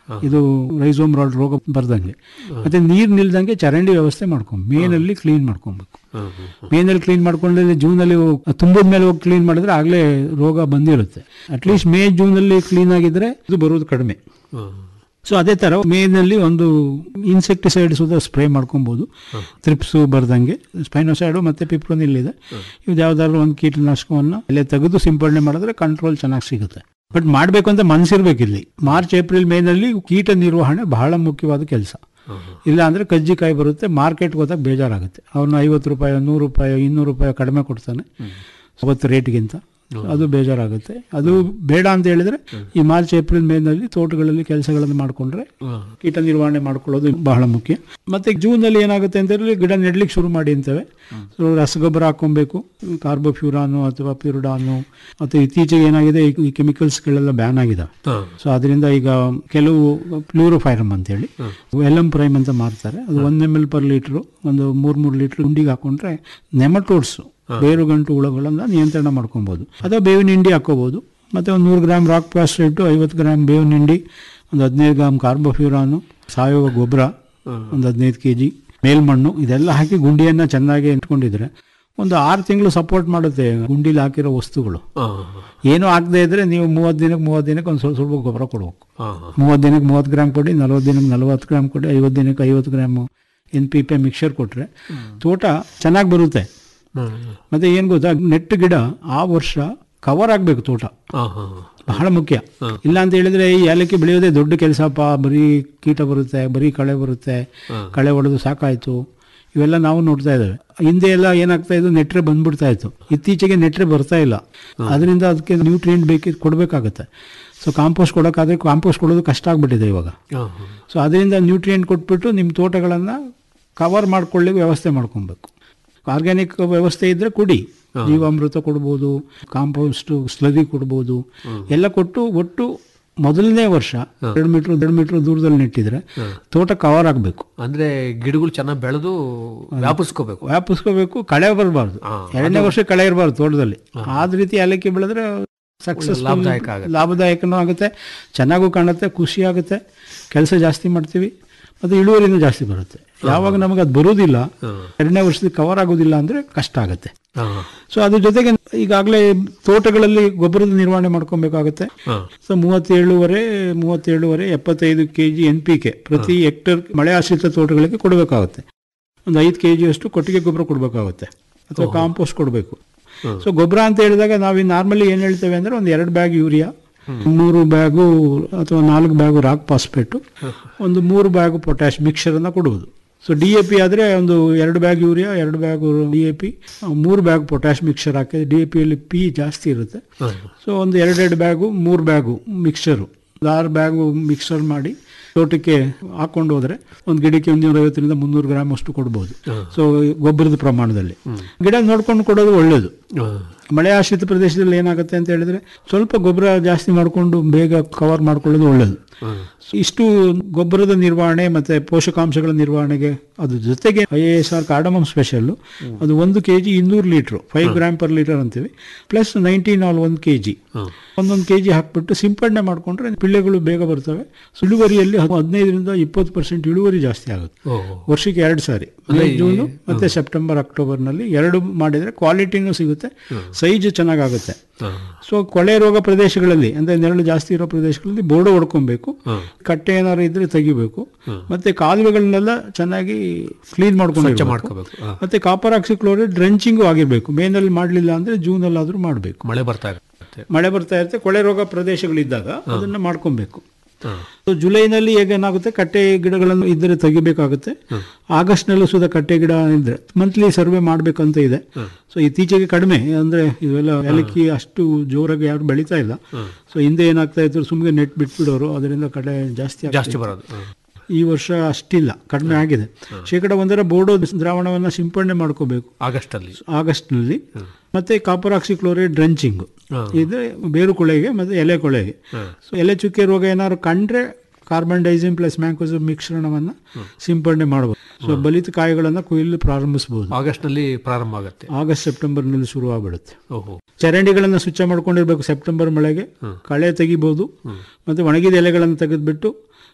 ಇದು ರೈಸೋಮ್ ರಾಡ್ ರೋಗ ಬರ್ದಂಗೆ ಮತ್ತೆ ನೀರು ನಿಲ್ದಂಗೆ ಚರಂಡಿ ವ್ಯವಸ್ಥೆ ಮಾಡ್ಕೊಂಡು ಮೇನಲ್ಲಿ ಕ್ಲೀನ್ ಮಾಡ್ಕೊಬೇಕು ಹ್ಮ್, ಹ್ಮ್, ಹ್ಮ್. ಮೇನಲ್ಲಿ ಕ್ಲೀನ್ ಮಾಡ್ಕೊಂಡ್ರೆ ಜೂನಲ್ಲಿ ತುಂಬಿದ ಮೇಲೆ ಹೋಗಿ ಕ್ಲೀನ್ ಮಾಡಿದ್ರೆ ಆಗಲೇ ರೋಗ ಬಂದಿರುತ್ತೆ ಅಟ್ಲೀಸ್ಟ್ ಮೇ ಜೂನಲ್ಲಿ ಕ್ಲೀನ್ ಆಗಿದ್ರೆ ಇದು ಬರೋದು ಕಡಿಮೆ ಹ್ಮ್. ಸೊ ಅದೇ ತರ ಮೇನಲ್ಲಿ ಒಂದು ಇನ್ಸೆಕ್ಟಿಸೈಡ್ ಸುದ ಸ್ಪ್ರೇ ಮಾಡ್ಕೊಬೋದು ತ್ರಿಪ್ಸು ಬರ್ದಂಗೆ ಸ್ಪೈನೋಸೈಡು ಮತ್ತೆ ಪಿಪ್ರೋನಿಲ್ ಇದೆ ಇದು ಯಾವ್ದಾದ್ರು ಒಂದು ಕೀಟನಾಶಕವನ್ನ ಅಲ್ಲೇ ತೆಗೆದು ಸಿಂಪಡಣೆ ಮಾಡಿದ್ರೆ ಕಂಟ್ರೋಲ್ ಚೆನ್ನಾಗಿ ಸಿಗುತ್ತೆ ಬಟ್ ಮಾಡಬೇಕು ಅಂತ ಮನ್ಸಿರ್ಬೇಕು ಇಲ್ಲಿ ಮಾರ್ಚ್ ಏಪ್ರಿಲ್ ಮೇನಲ್ಲಿ ಕೀಟ ನಿರ್ವಹಣೆ ಬಹಳ ಮುಖ್ಯವಾದ ಕೆಲಸ ಇಲ್ಲ ಅಂದ್ರೆ ಕಜ್ಜಿಕಾಯಿ ಬರುತ್ತೆ ಮಾರ್ಕೆಟ್ಗೆ ಹೋದಾಗ ಬೇಜಾರಾಗುತ್ತೆ ಅವನು ಐವತ್ತು ರೂಪಾಯಿ ನೂರು ರೂಪಾಯಿ ಇನ್ನೂರು ರೂಪಾಯಿ ಕಡಿಮೆ ಕೊಡ್ತಾನೆ ಅವತ್ತು ರೇಟ್ಗಿಂತ ಅದು ಬೇಜಾರಾಗುತ್ತೆ ಅದು ಬೇಡ ಅಂತ ಹೇಳಿದ್ರೆ ಈ ಮಾರ್ಚ್ ಏಪ್ರಿಲ್ ಮೇನಲ್ಲಿ ತೋಟಗಳಲ್ಲಿ ಕೆಲಸಗಳನ್ನು ಮಾಡಿಕೊಂಡ್ರೆ ಹ್ಮ್. ಕೀಟ ನಿರ್ವಹಣೆ ಮಾಡ್ಕೊಳ್ಳೋದು ಬಹಳ ಮುಖ್ಯ ಮತ್ತೆ ಜೂನ್ ಅಲ್ಲಿ ಏನಾಗುತ್ತೆ ಅಂತ ಹೇಳಿದ್ರೆ ಗಿಡ ನೆಡ್ಲಿಕ್ಕೆ ಶುರು ಮಾಡಿ ಅಂತೇವೆ ಸೊ ರಸಗೊಬ್ಬರ ಹಾಕೊಬೇಕು ಕಾರ್ಬೋಫ್ಯೂರಾನು ಅಥವಾ ಪ್ಯೂರಿಡಾನು ಮತ್ತೆ ಇತ್ತೀಚೆಗೆ ಏನಾಗಿದೆ ಈ- ಈ ಕೆಮಿಕಲ್ಸ್ಗಳೆಲ್ಲ ಬ್ಯಾನ್ ಆಗಿದಾವೆ ಹ್ಮ್. ಸೊ ಅದರಿಂದ ಈಗ ಕೆಲವು ಪ್ಲೂರೋಫೈರಮ್ ಅಂತೇಳಿ ಎಲಮ್ ಪ್ರೈಮ್ ಅಂತ ಮಾರ್ತಾರೆ ಅದು one M L per litre ಒಂದು ಮೂರ್ ಮೂರು ಲೀಟರ್ ಗುಂಡಿಗೆ ಹಾಕೊಂಡ್ರೆ ನೆಮಟೋಡ್ಸ್ ಬೇರುಗಂಟು ಹುಳಗಳನ್ನ ನಿಯಂತ್ರಣ ಮಾಡ್ಕೊಬಹುದು ಅಥವಾ ಬೇವಿನ ಹಿಂಡಿ ಹಾಕೋಬಹುದು ಮತ್ತೆ ಒಂದು ನೂರು ಗ್ರಾಮ್ ರಾಕ್ ಪ್ಲಾಸ್ಟೇಟು ಐವತ್ತು ಗ್ರಾಮ್ ಬೇವಿನ ಹಿಂಡಿ ಒಂದು ಹದಿನೈದು ಗ್ರಾಮ್ ಕಾರ್ಬೋಫ್ಯೂರಾನು ಸಾವಯವ ಗೊಬ್ಬರ ಒಂದು ಹದಿನೈದು ಕೆ ಜಿ ಮೇಲ್ಮಣ್ಣು ಇದೆಲ್ಲ ಹಾಕಿ ಗುಂಡಿಯನ್ನ ಚೆನ್ನಾಗಿ ಇಟ್ಕೊಂಡಿದ್ರೆ ಒಂದು ಆರು ತಿಂಗಳು ಸಪೋರ್ಟ್ ಮಾಡುತ್ತೆ ಗುಂಡಿಲಿ ಹಾಕಿರೋ ವಸ್ತುಗಳು ಹ್ಮ್. ಏನು ಆಗದೆ ಇದ್ರೆ ನೀವು ಮೂವತ್ತು ದಿನಕ್ಕೆ ಮೂವತ್ತು ದಿನಕ್ಕೆ ಒಂದು ಸ್ವಲ್ಪ ಸ್ವಲ್ಪ ಗೊಬ್ಬರ ಕೊಡಬೇಕು ಹ್ಮ್, ಹ್ಮ್. ಮೂವತ್ತು ದಿನಕ್ಕೆ ಮೂವತ್ತು ಗ್ರಾಮ್ ಕೊಡಿ ನಲ್ವತ್ತು ದಿನಕ್ಕೆ ನಲ್ವತ್ತು ಗ್ರಾಮ್ ಕೊಡಿ ಐವತ್ತು ದಿನಕ್ಕೆ ಐವತ್ತು gram N P P mixer ಕೊಟ್ಟರೆ ತೋಟ ಚೆನ್ನಾಗಿ ಬರುತ್ತೆ ಹ್ಮ್. ಮತ್ತೆ ಏನು ಗೊತ್ತಾ ನೆಟ್ ಗಿಡ ಆ ವರ್ಷ ಕವರ್ ಆಗಬೇಕು ತೋಟ ಹ್ಮ್, ಹ್ಮ್. ಬಹಳ ಮುಖ್ಯ ಇಲ್ಲ ಅಂತ ಹೇಳಿದ್ರೆ ಈ ಏಲಕ್ಕಿ ಬೆಳೆಯೋದೇ ದೊಡ್ಡ ಕೆಲಸಪ್ಪ ಬರೀ ಕೀಟ ಬರುತ್ತೆ ಬರೀ ಕಳೆ ಬರುತ್ತೆ ಕಳೆ ಹೊಡೆದು ಸಾಕಾಯ್ತು ಇವೆಲ್ಲ ನಾವು ನೋಡ್ತಾ ಇದ್ದೇವೆ ಹಿಂದೆ ಎಲ್ಲ ಏನಾಗ್ತಾ ಇದ್ದು ನೆಟ್ರೆ ಬಂದ್ಬಿಡ್ತಾ ಇತ್ತು ಇತ್ತೀಚೆಗೆ ನೆಟ್ರೆ ಬರ್ತಾ ಇಲ್ಲ ಅದರಿಂದ ಅದಕ್ಕೆ ನ್ಯೂಟ್ರಿಯೆಂಟ್ ಬೇಕಿದ್ ಕೊಡಬೇಕಾಗತ್ತೆ ಸೊ ಕಾಂಪೋಸ್ಟ್ ಕೊಡೋಕ್ಕಾದ್ರೆ ಕಾಂಪೋಸ್ಟ್ ಕೊಡೋದು ಕಷ್ಟ ಆಗ್ಬಿಟ್ಟಿದೆ ಇವಾಗ ಹ್ಮ್, ಹ್ಮ್. ಸೊ ಅದರಿಂದ ನ್ಯೂಟ್ರಿಯೆಂಟ್ ಕೊಟ್ಬಿಟ್ಟು ನಿಮ್ಮ ತೋಟಗಳನ್ನು ಕವರ್ ಮಾಡ್ಕೊಳ್ಳಿಕ್ಕೆ ವ್ಯವಸ್ಥೆ ಮಾಡ್ಕೊಬೇಕು ಆರ್ಗ್ಯಾನಿಕ್ ವ್ಯವಸ್ಥೆ ಇದ್ರೆ ಕೊಡಿ ಜೀವಾಮೃತ ಕೊಡ್ಬೋದು ಕಾಂಪೋಸ್ಟ್ ಸ್ಲರಿ ಕೊಡ್ಬೋದು ಎಲ್ಲ ಕೊಟ್ಟು ಒಟ್ಟು ಮೊದಲನೇ ವರ್ಷ ಎರಡು ಮೀಟ್ರ್ ಎರಡು ಮೀಟ್ರ್ ದೂರದಲ್ಲಿ ನೆಟ್ಟಿದ್ರೆ ತೋಟ ಕವರ್ ಆಗಬೇಕು ಅಂದ್ರೆ ಗಿಡಗಳು ಚೆನ್ನಾಗಿ ಬೆಳೆದು ವ್ಯಾಪಿಸ್ಕೋಬೇಕು ವ್ಯಾಪಿಸ್ಕೋಬೇಕು ಕಳೆ ಬರಬಾರ್ದು ಹಾ, ಎರಡನೇ ವರ್ಷ ಕಳೆ ಇರಬಾರ್ದು ತೋಟದಲ್ಲಿ ಆದ ರೀತಿ ಏಲಕ್ಕಿ ಬೆಳೆದ್ರೆ ಸಕ್ಸಸ್ ಲಾಭದಾಯಕ ಆಗುತ್ತೆ. ಲಾಭದಾಯಕನೂ ಆಗುತ್ತೆ ಚೆನ್ನಾಗೂ ಕಾಣುತ್ತೆ ಖುಷಿ ಆಗುತ್ತೆ ಕೆಲಸ ಜಾಸ್ತಿ ಮಾಡ್ತೀವಿ ಮತ್ತು ಇಳುವರಿನೂ ಜಾಸ್ತಿ ಬರುತ್ತೆ ಯಾವಾಗ ನಮಗೆ ಅದು ಬರೋದಿಲ್ಲ ಎರಡನೇ ವರ್ಷದಲ್ಲಿ ಕವರ್ ಆಗೋದಿಲ್ಲ ಅಂದರೆ ಕಷ್ಟ ಆಗುತ್ತೆ ಹ್ಮ್. ಸೊ ಅದ್ರ ಜೊತೆಗೆ ಈಗಾಗಲೇ ತೋಟಗಳಲ್ಲಿ ಗೊಬ್ಬರದ ನಿರ್ವಹಣೆ ಮಾಡ್ಕೊಬೇಕಾಗುತ್ತೆ ಹ್ಮ್. ಸೊ ಮೂವತ್ತೇಳುವರೆ ಮೂವತ್ತೇಳುವರೆ ಎಪ್ಪತ್ತೈದು K G N P K ಪ್ರತಿ ಹೆಕ್ಟರ್ ಮಳೆ ಆಶ್ರಿತ ತೋಟಗಳಿಗೆ ಕೊಡಬೇಕಾಗುತ್ತೆ ಒಂದು ಐದು ಕೆ ಜಿಯಷ್ಟು ಕೊಟ್ಟಿಗೆ ಗೊಬ್ಬರ ಕೊಡಬೇಕಾಗುತ್ತೆ ಅಥವಾ ಕಾಂಪೋಸ್ಟ್ ಕೊಡಬೇಕು ಸೊ ಗೊಬ್ಬರ ಅಂತ ಹೇಳಿದಾಗ ನಾವು ನಾರ್ಮಲಿ ಏನು ಹೇಳ್ತೇವೆ ಅಂದರೆ ಒಂದು ಎರಡು ಬ್ಯಾಗ್ ಯೂರಿಯಾ ಮೂರು ಬ್ಯಾಗು ಅಥವಾ ನಾಲ್ಕು ಬ್ಯಾಗು ರಾಕ್ ಪಾಸ್ಪೇಟು ಒಂದು ಮೂರು ಬ್ಯಾಗು ಪೊಟ್ಯಾಶ್ ಮಿಕ್ಸರನ್ನು ಕೊಡುವುದು ಸೊ ಡಿ ಎ ಪಿ ಆದರೆ ಒಂದು ಎರಡು ಬ್ಯಾಗ್ ಯೂರಿಯಾ ಎರಡು ಬ್ಯಾಗ್ ಡಿ ಎ ಪಿ ಮೂರು ಬ್ಯಾಗ್ ಪೊಟ್ಯಾಶ್ ಮಿಕ್ಸರ್ ಹಾಕಿದ್ರೆ ಡಿ ಎ ಪಿಯಲ್ಲಿ ಪಿ ಜಾಸ್ತಿ ಇರುತ್ತೆ ಹ್ಮ್. ಸೊ ಒಂದು ಎರಡೆರಡು ಬ್ಯಾಗು ಮೂರು ಬ್ಯಾಗು ಮಿಕ್ಸರು ಆರು ಬ್ಯಾಗು ಮಿಕ್ಸರ್ ಮಾಡಿ ತೋಟಕ್ಕೆ ಹಾಕೊಂಡು ಹೋದ್ರೆ ಒಂದು ಗಿಡಕ್ಕೆ ಒಂದು ಐವತ್ತರಿಂದ ಮುನ್ನೂರು ಗ್ರಾಮ್ ಅಷ್ಟು ಕೊಡ್ಬೋದು ಸೊ ಗೊಬ್ಬರದ ಪ್ರಮಾಣದಲ್ಲಿ ಗಿಡ ನೋಡ್ಕೊಂಡು ಕೊಡೋದು ಒಳ್ಳೆಯದು ಹ್ಮ್. ಮಳೆ ಆಶ್ರಿತ ಪ್ರದೇಶದಲ್ಲಿ ಏನಾಗುತ್ತೆ ಅಂತ ಹೇಳಿದ್ರೆ ಸ್ವಲ್ಪ ಗೊಬ್ಬರ ಜಾಸ್ತಿ ಮಾಡಿಕೊಂಡು ಬೇಗ ಕವರ್ ಮಾಡ್ಕೊಳ್ಳೋದು ಒಳ್ಳೆಯದು ಹ್ಮ್. ಇಷ್ಟು ಗೊಬ್ಬರದ ನಿರ್ವಹಣೆ ಮತ್ತೆ ಪೋಷಕಾಂಶಗಳ ನಿರ್ವಹಣೆಗೆ ಅದ್ರ ಜೊತೆಗೆ I A S R cardamom special ಅದು ಒಂದು ಕೆ ಜಿ ಇನ್ನೂರು litre five gram per litre ಅಂತೀವಿ ಪ್ಲಸ್ ನೈನ್ಟೀನ್ ಆಲ್ ಒಂದು ಕೆ ಜಿ ಹ್ಮ್. ಒಂದೊಂದು ಕೆ ಜಿ ಹಾಕ್ಬಿಟ್ಟು ಸಿಂಪಡಣೆ ಮಾಡಿಕೊಂಡ್ರೆ ಪಿಳ್ಳೆಗಳು ಬೇಗ ಬರ್ತವೆ ಇಳುವರಿಯಲ್ಲಿ ಹದಿನೈದರಿಂದ ಇಪ್ಪತ್ತು ಪರ್ಸೆಂಟ್ ಇಳುವರಿ ಜಾಸ್ತಿ ಆಗುತ್ತೆ ಓಹೋ. ವರ್ಷಕ್ಕೆ ಎರಡು ಸಾರಿ ಮೇ ಜೂನು ಮತ್ತೆ ಸೆಪ್ಟೆಂಬರ್ ಅಕ್ಟೋಬರ್ನಲ್ಲಿ ಎರಡು ಮಾಡಿದ್ರೆ ಕ್ವಾಲಿಟಿನೂ ಸಿಗುತ್ತೆ ಸೈಜ್ ಚೆನ್ನಾಗಾಗುತ್ತೆ ಹ್ಮ್. ಸೊ ಕೊಳೆ ರೋಗ ಪ್ರದೇಶಗಳಲ್ಲಿ ಅಂದ್ರೆ ನೆರಳು ಜಾಸ್ತಿ ಇರೋ ಪ್ರದೇಶಗಳಲ್ಲಿ ಬೋರ್ಡು ಹೊಡ್ಕೊಬೇಕು ಹ್ಮ್. ಕಟ್ಟೆ ಏನಾದ್ರು ಇದ್ರೆ ತೆಗಿಬೇಕು ಮತ್ತೆ ಕಾಲುವೆಗಳನ್ನೆಲ್ಲ ಚೆನ್ನಾಗಿ ಕ್ಲೀನ್ ಮಾಡ್ಕೊಂಡು ಮಾಡ್ಕೋಬೇಕು ಹಾ. ಮತ್ತೆ ಕಾಪರ್ ಆಕ್ಸಿಕ್ಲೋರೈಡ್ ಡ್ರೆಂಚಿಂಗು ಆಗಿರ್ಬೇಕು ಮೇನಲ್ಲಿ ಮಾಡಲಿಲ್ಲ ಅಂದ್ರೆ ಜೂನ್ ಅಲ್ಲಾದ್ರೂ ಮಾಡಬೇಕು ಮಳೆ ಬರ್ತಾ ಇರುತ್ತೆ ಮಳೆ ಬರ್ತಾ ಇರುತ್ತೆ ಕೊಳೆ ರೋಗ ಪ್ರದೇಶಗಳಿದ್ದಾಗ ಅದನ್ನ ಮಾಡ್ಕೊಬೇಕು ಹ್ಮ್. ಸೊ ಜುಲೈನಲ್ಲಿ ಹೇಗೇನಾಗುತ್ತೆ ಕಟ್ಟೆ ಗಿಡಗಳನ್ನು ಇದ್ದರೆ ತೆಗಿಬೇಕಾಗುತ್ತೆ ಆಗಸ್ಟ್ನಲ್ಲೂ ಸುದ ಕಟ್ಟೆ ಗಿಡ ಇದ್ರೆ ಮಂತ್ಲಿ ಸರ್ವೆ ಮಾಡ್ಬೇಕಂತ ಇದೆ ಸೊ ಇತ್ತೀಚೆಗೆ ಕಡಿಮೆ ಅಂದ್ರೆ ಇವೆಲ್ಲ ಏಲಕ್ಕಿ ಅಷ್ಟು ಜೋರಾಗಿ ಯಾರು ಬೆಳೀತಾ ಇಲ್ಲ ಸೊ ಹಿಂದೆ ಏನಾಗ್ತಾ ಇತ್ತು ಸುಮ್ಮನೆ ನೆಟ್ ಬಿಟ್ಬಿಡೋರು ಅದರಿಂದ ಕಡೆ ಜಾಸ್ತಿ ಆಗ್ತಾ ಜಾಸ್ತಿ ಬರೋದು ಹ್ಮ್. ಈ ವರ್ಷ ಅಷ್ಟಿಲ್ಲ ಕಡಿಮೆ ಆಗಿದೆ ಶೇಕಡ ಒಂದರ ಬೋರ್ಡೋ ದ್ರಾವಣವನ್ನ ಸಿಂಪಡಣೆ ಮಾಡ್ಕೋಬೇಕು ಆಗಸ್ಟ್ ಅಲ್ಲಿ ಆಗಸ್ಟ್ನಲ್ಲಿ ಮತ್ತೆ ಕಾಪರ್ ಆಕ್ಸಿಕ್ಲೋರೈಡ್ ಡ್ರೆಂಚಿಂಗ್ ಇದು ಬೇರು ಕೊಳೆಗೆ ಮತ್ತೆ ಎಲೆ ಕೊಳೆಗೆ ಸೊ ಎಲೆ ಚುಕ್ಕೆ ರೋಗ ಏನಾದ್ರು ಕಂಡ್ರೆ ಕಾರ್ಬನ್ ಡೈಸಿಮ್ ಪ್ಲಸ್ ಮ್ಯಾಂಕೋಸಮ್ ಮಿಶ್ರಣವನ್ನ ಸಿಂಪಡಣೆ ಮಾಡಬಹುದು ಸೊ ಬಲಿತ ಕಾಯಿಗಳನ್ನ ಕೊಯ್ಲು ಪ್ರಾರಂಭಿಸಬಹುದು ಆಗಸ್ಟ್ ನಲ್ಲಿ ಪ್ರಾರಂಭ ಆಗುತ್ತೆ ಆಗಸ್ಟ್ ಸೆಪ್ಟೆಂಬರ್ನಲ್ಲಿ ಶುರು ಆಗ್ಬಿಡುತ್ತೆ ಓಹೋ ಚರಂಡಿಗಳನ್ನ ಸ್ವಚ್ಛ ಮಾಡ್ಕೊಂಡಿರ್ಬೇಕು ಸೆಪ್ಟೆಂಬರ್ ಮಳೆಗೆ ಕಳೆ ತೆಗಿಬಹುದು ಮತ್ತೆ ಒಣಗಿದ ಎಲೆಗಳನ್ನು ತೆಗೆದ್ಬಿಟ್ಟು